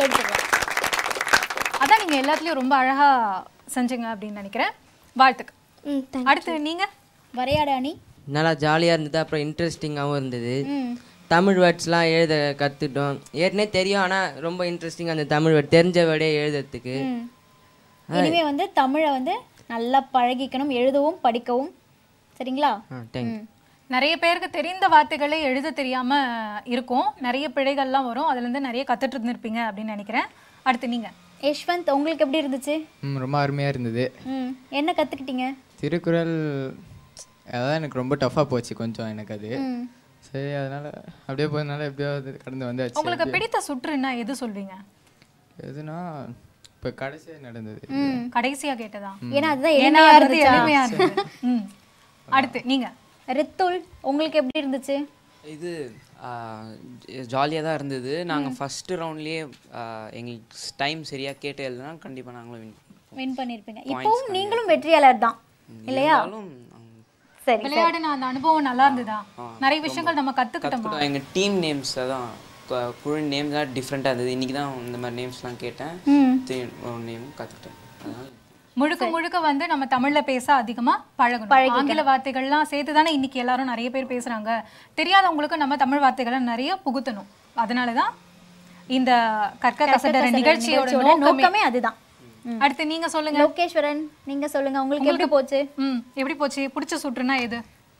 B: அதான் நீங்க எல்லாத்துலயும் ரொம்ப அழகா செஞ்சீங்க அப்படின்னு நினைக்கிறேன் வாழ்த்துக்கு
G: ம் தேங்க்
B: அடுத்து நீங்க
A: வரையாடு அணி
F: நல்லா ஜாலியாக இருந்தது அப்புறம் இன்ட்ரெஸ்டிங்காகவும் இருந்தது தமிழ் வேர்ட்ஸ்லாம் எழுத கற்றுட்டோம் ஏற்கனவே தெரியும் ஆனால் ரொம்ப இன்ட்ரெஸ்டிங்காக அந்த தமிழ் வேர்ட் தெரிஞ்ச வேர்டே எழுதுறதுக்கு
A: இனிமே வந்து தமிழை வந்து நல்லா பழகிக்கணும் எழுதவும் படிக்கவும் சரிங்களா
F: ஆ தேங்க்யூ
B: நிறைய பேருக்கு தெரிந்த வார்த்தைகளே எழுத தெரியாம இருக்கும் நிறைய பிழைகள்லாம் வரும் அதுல இருந்து நிறைய கத்துட்டு இருந்திருப்பீங்க அப்படின்னு நினைக்கிறேன் அடுத்து நீங்க
A: யஷ்வந்த் உங்களுக்கு எப்படி இருந்துச்சு
E: ம், ரொம்ப அருமையாக இருந்தது
A: ம் என்ன கற்றுக்கிட்டீங்க
E: திருக்குறள் அதான் எனக்கு ரொம்ப டஃப்பாக போச்சு கொஞ்சம் எனக்கு அது சரி அதனால் அப்படியே போகிறதுனால எப்படியாவது கடந்து வந்தாச்சு
B: உங்களுக்கு பிடித்த சுற்றுன்னா எது சொல்வீங்க
E: எதுனா இப்போ கடைசியாக நடந்தது
B: கடைசியா கேட்டதா
A: ஏன்னா அதுதான்
B: ஏன்னா
A: எளிமையா
B: அது
A: இருந்துச்சா
B: எளிமையா இருந்தது ம். அடுத்து நீங்க
A: ரித்துல் உங்களுக்கு எப்படி இருந்துச்சு
D: இது ஜாலியாக தான் இருந்தது நாங்கள் ஃபஸ்ட்டு ரவுண்ட்லேயே எங்களுக்கு டைம் சரியாக கேட்டு எழுதுனா கண்டிப்பாக நாங்களும் வின்
A: வின் பண்ணிருப்பீங்க இப்பவும் நீங்களும் வெற்றியாளர் தான் இல்லையா
D: இருந்தாலும்
A: சரி
B: விளையாடின அந்த அனுபவம் நல்லா இருந்ததா நிறைய விஷயங்கள் நம்ம கத்துக்கிட்டோமா
D: கற்றுக்கிட்டோம் எங்கள் டீம் நேம்ஸை தான் கு- குழு நேம்ஸ் தான் டிஃப்ரெண்ட்டாக இருந்தது இன்றைக்கி தான் இந்த மாதிரி நேம்ஸ்லாம் கேட்டேன் நேம் கற்றுக்கிட்டேன் அதனால்
B: முழுக்க முழுக்க வந்து நம்ம தமிழ்ல பேச அதிகமா பழகணும் ஆங்கில வார்த்தைகள்லாம் சேர்த்து தானே இன்னைக்கு எல்லாரும் நிறைய பேர் பேசுறாங்க தெரியாதவங்களுக்கு நம்ம தமிழ் வார்த்தைகளை நிறைய புகுத்தணும் அதனால தான் இந்த கற்க கசடர நிகழ்ச்சியோட
A: நிகழ்ச்சியோட
B: நோக்கமே
A: நோக்கமே அதுதான்
B: அடுத்து நீங்க சொல்லுங்க
A: லோகேஸ்வரன் நீங்க சொல்லுங்க உங்களுக்கு எப்படி போச்சு
B: ம் எப்படி போச்சு பிடிச்ச சுற்றுனா எது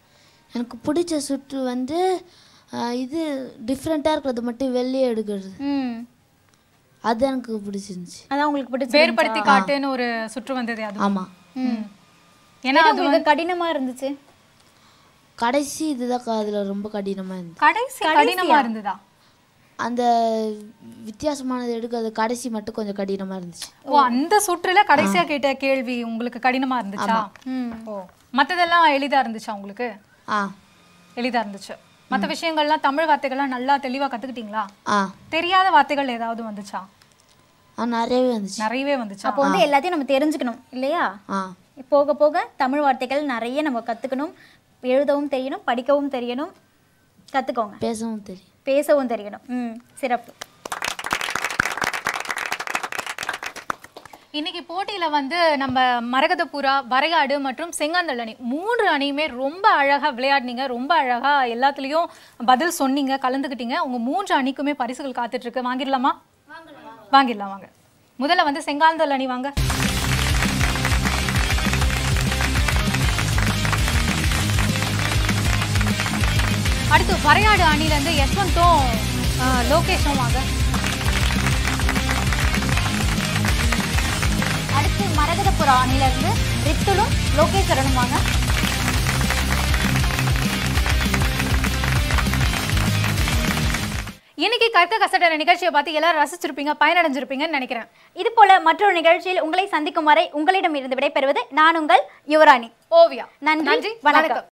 C: எனக்கு பிடிச்ச சுற்று வந்து ஆ, இது டிஃப்ரெண்ட்டாக இருக்கிறது மட்டும் வெளியே எடுக்கிறது
A: ம்
C: அது எனக்கு பிடிச்சிருந்துச்சு
A: அதான் உங்களுக்கு பிடிச்ச
B: வேறுபடுத்தி காட்டுன்னு ஒரு சுற்று வந்தது அது
C: ஆமாம்
A: ம்
B: ஏன்னா
A: ஏன்னா உங்களுக்கு கடினமா இருந்துச்சு
C: கடைசி இதுதான் அதில் ரொம்ப கடினமாக இருந்துச்சு
B: கடைசி கடினமா இருந்ததா
C: அந்த வித்தியாசமானது எடுக்கிறது கடைசி மட்டும் கொஞ்சம் கடினமாக இருந்துச்சு
B: ஓ அந்த சுற்றுல கடைசியா கேட்ட கேள்வி உங்களுக்கு கடினமா இருந்துச்சா ஓ மத்ததெல்லாம் எளிதா இருந்துச்சா உங்களுக்கு
C: ஆ
B: எளிதா இருந்துச்சு மத்த விஷயங்கள்லாம் தமிழ் வார்த்தைகள்லாம் நல்லா தெளிவா கத்துக்கிட்டீங்களா
C: ஆ
B: தெரியாத வார்த்தைகள் ஏதாவது வந்துச்சா
C: ஆ நிறையவே வந்துச்சு
B: நிறையவே வந்துச்சா
A: அப்போ வந்து எல்லாத்தையும் நம்ம தெரிஞ்சுக்கணும் இல்லையா
C: ஆ
A: போக போக தமிழ் வார்த்தைகள் நிறைய நம்ம கத்துக்கணும் எழுதவும் தெரியணும் படிக்கவும் தெரியணும் கத்துக்கோங்க
C: பேசவும் தெரியும்
A: பேசவும் தெரியணும் ம் சிறப்பு
B: இன்னைக்கு போட்டியில வந்து நம்ம மரகதபுரா வரையாடு மற்றும் செங்காந்தள் அணி மூன்று அணியுமே ரொம்ப அழகா விளையாடினீங்க ரொம்ப அழகா எல்லாத்துலயும் பதில் சொன்னீங்க கலந்துக்கிட்டீங்க உங்க மூன்று அணிக்குமே பரிசுகள் காத்துட்டு இருக்கு வாங்கிடலாமா வாங்கிடலாம் வாங்க முதல்ல வந்து செங்காந்தள் அணி வாங்க அடுத்து வரையாடு அணில இருந்து யஷ்வந்தும் ஆ, லோகேஷும் வாங்க
A: அடுத்து மரகதபுரா அணிலிருந்து ரித்துலும் லோகேஸ்வரனும் வாங்க
B: இன்னைக்கு கற்க கசடர நிகழ்ச்சியை பார்த்து எல்லாரும் ரசிச்சிருப்பீங்க பயனடைஞ்சிருப்பீங்கன்னு நினைக்கிறேன்
A: இது போல மற்றொரு நிகழ்ச்சியில் உங்களை சந்திக்கும் வரை உங்களிடம் இருந்து விடைபெறுவது நான் உங்கள் யுவராணி
B: ஓவியா
A: நன்றி
B: நன்றி
A: வணக்கம்
B: வணக்கம்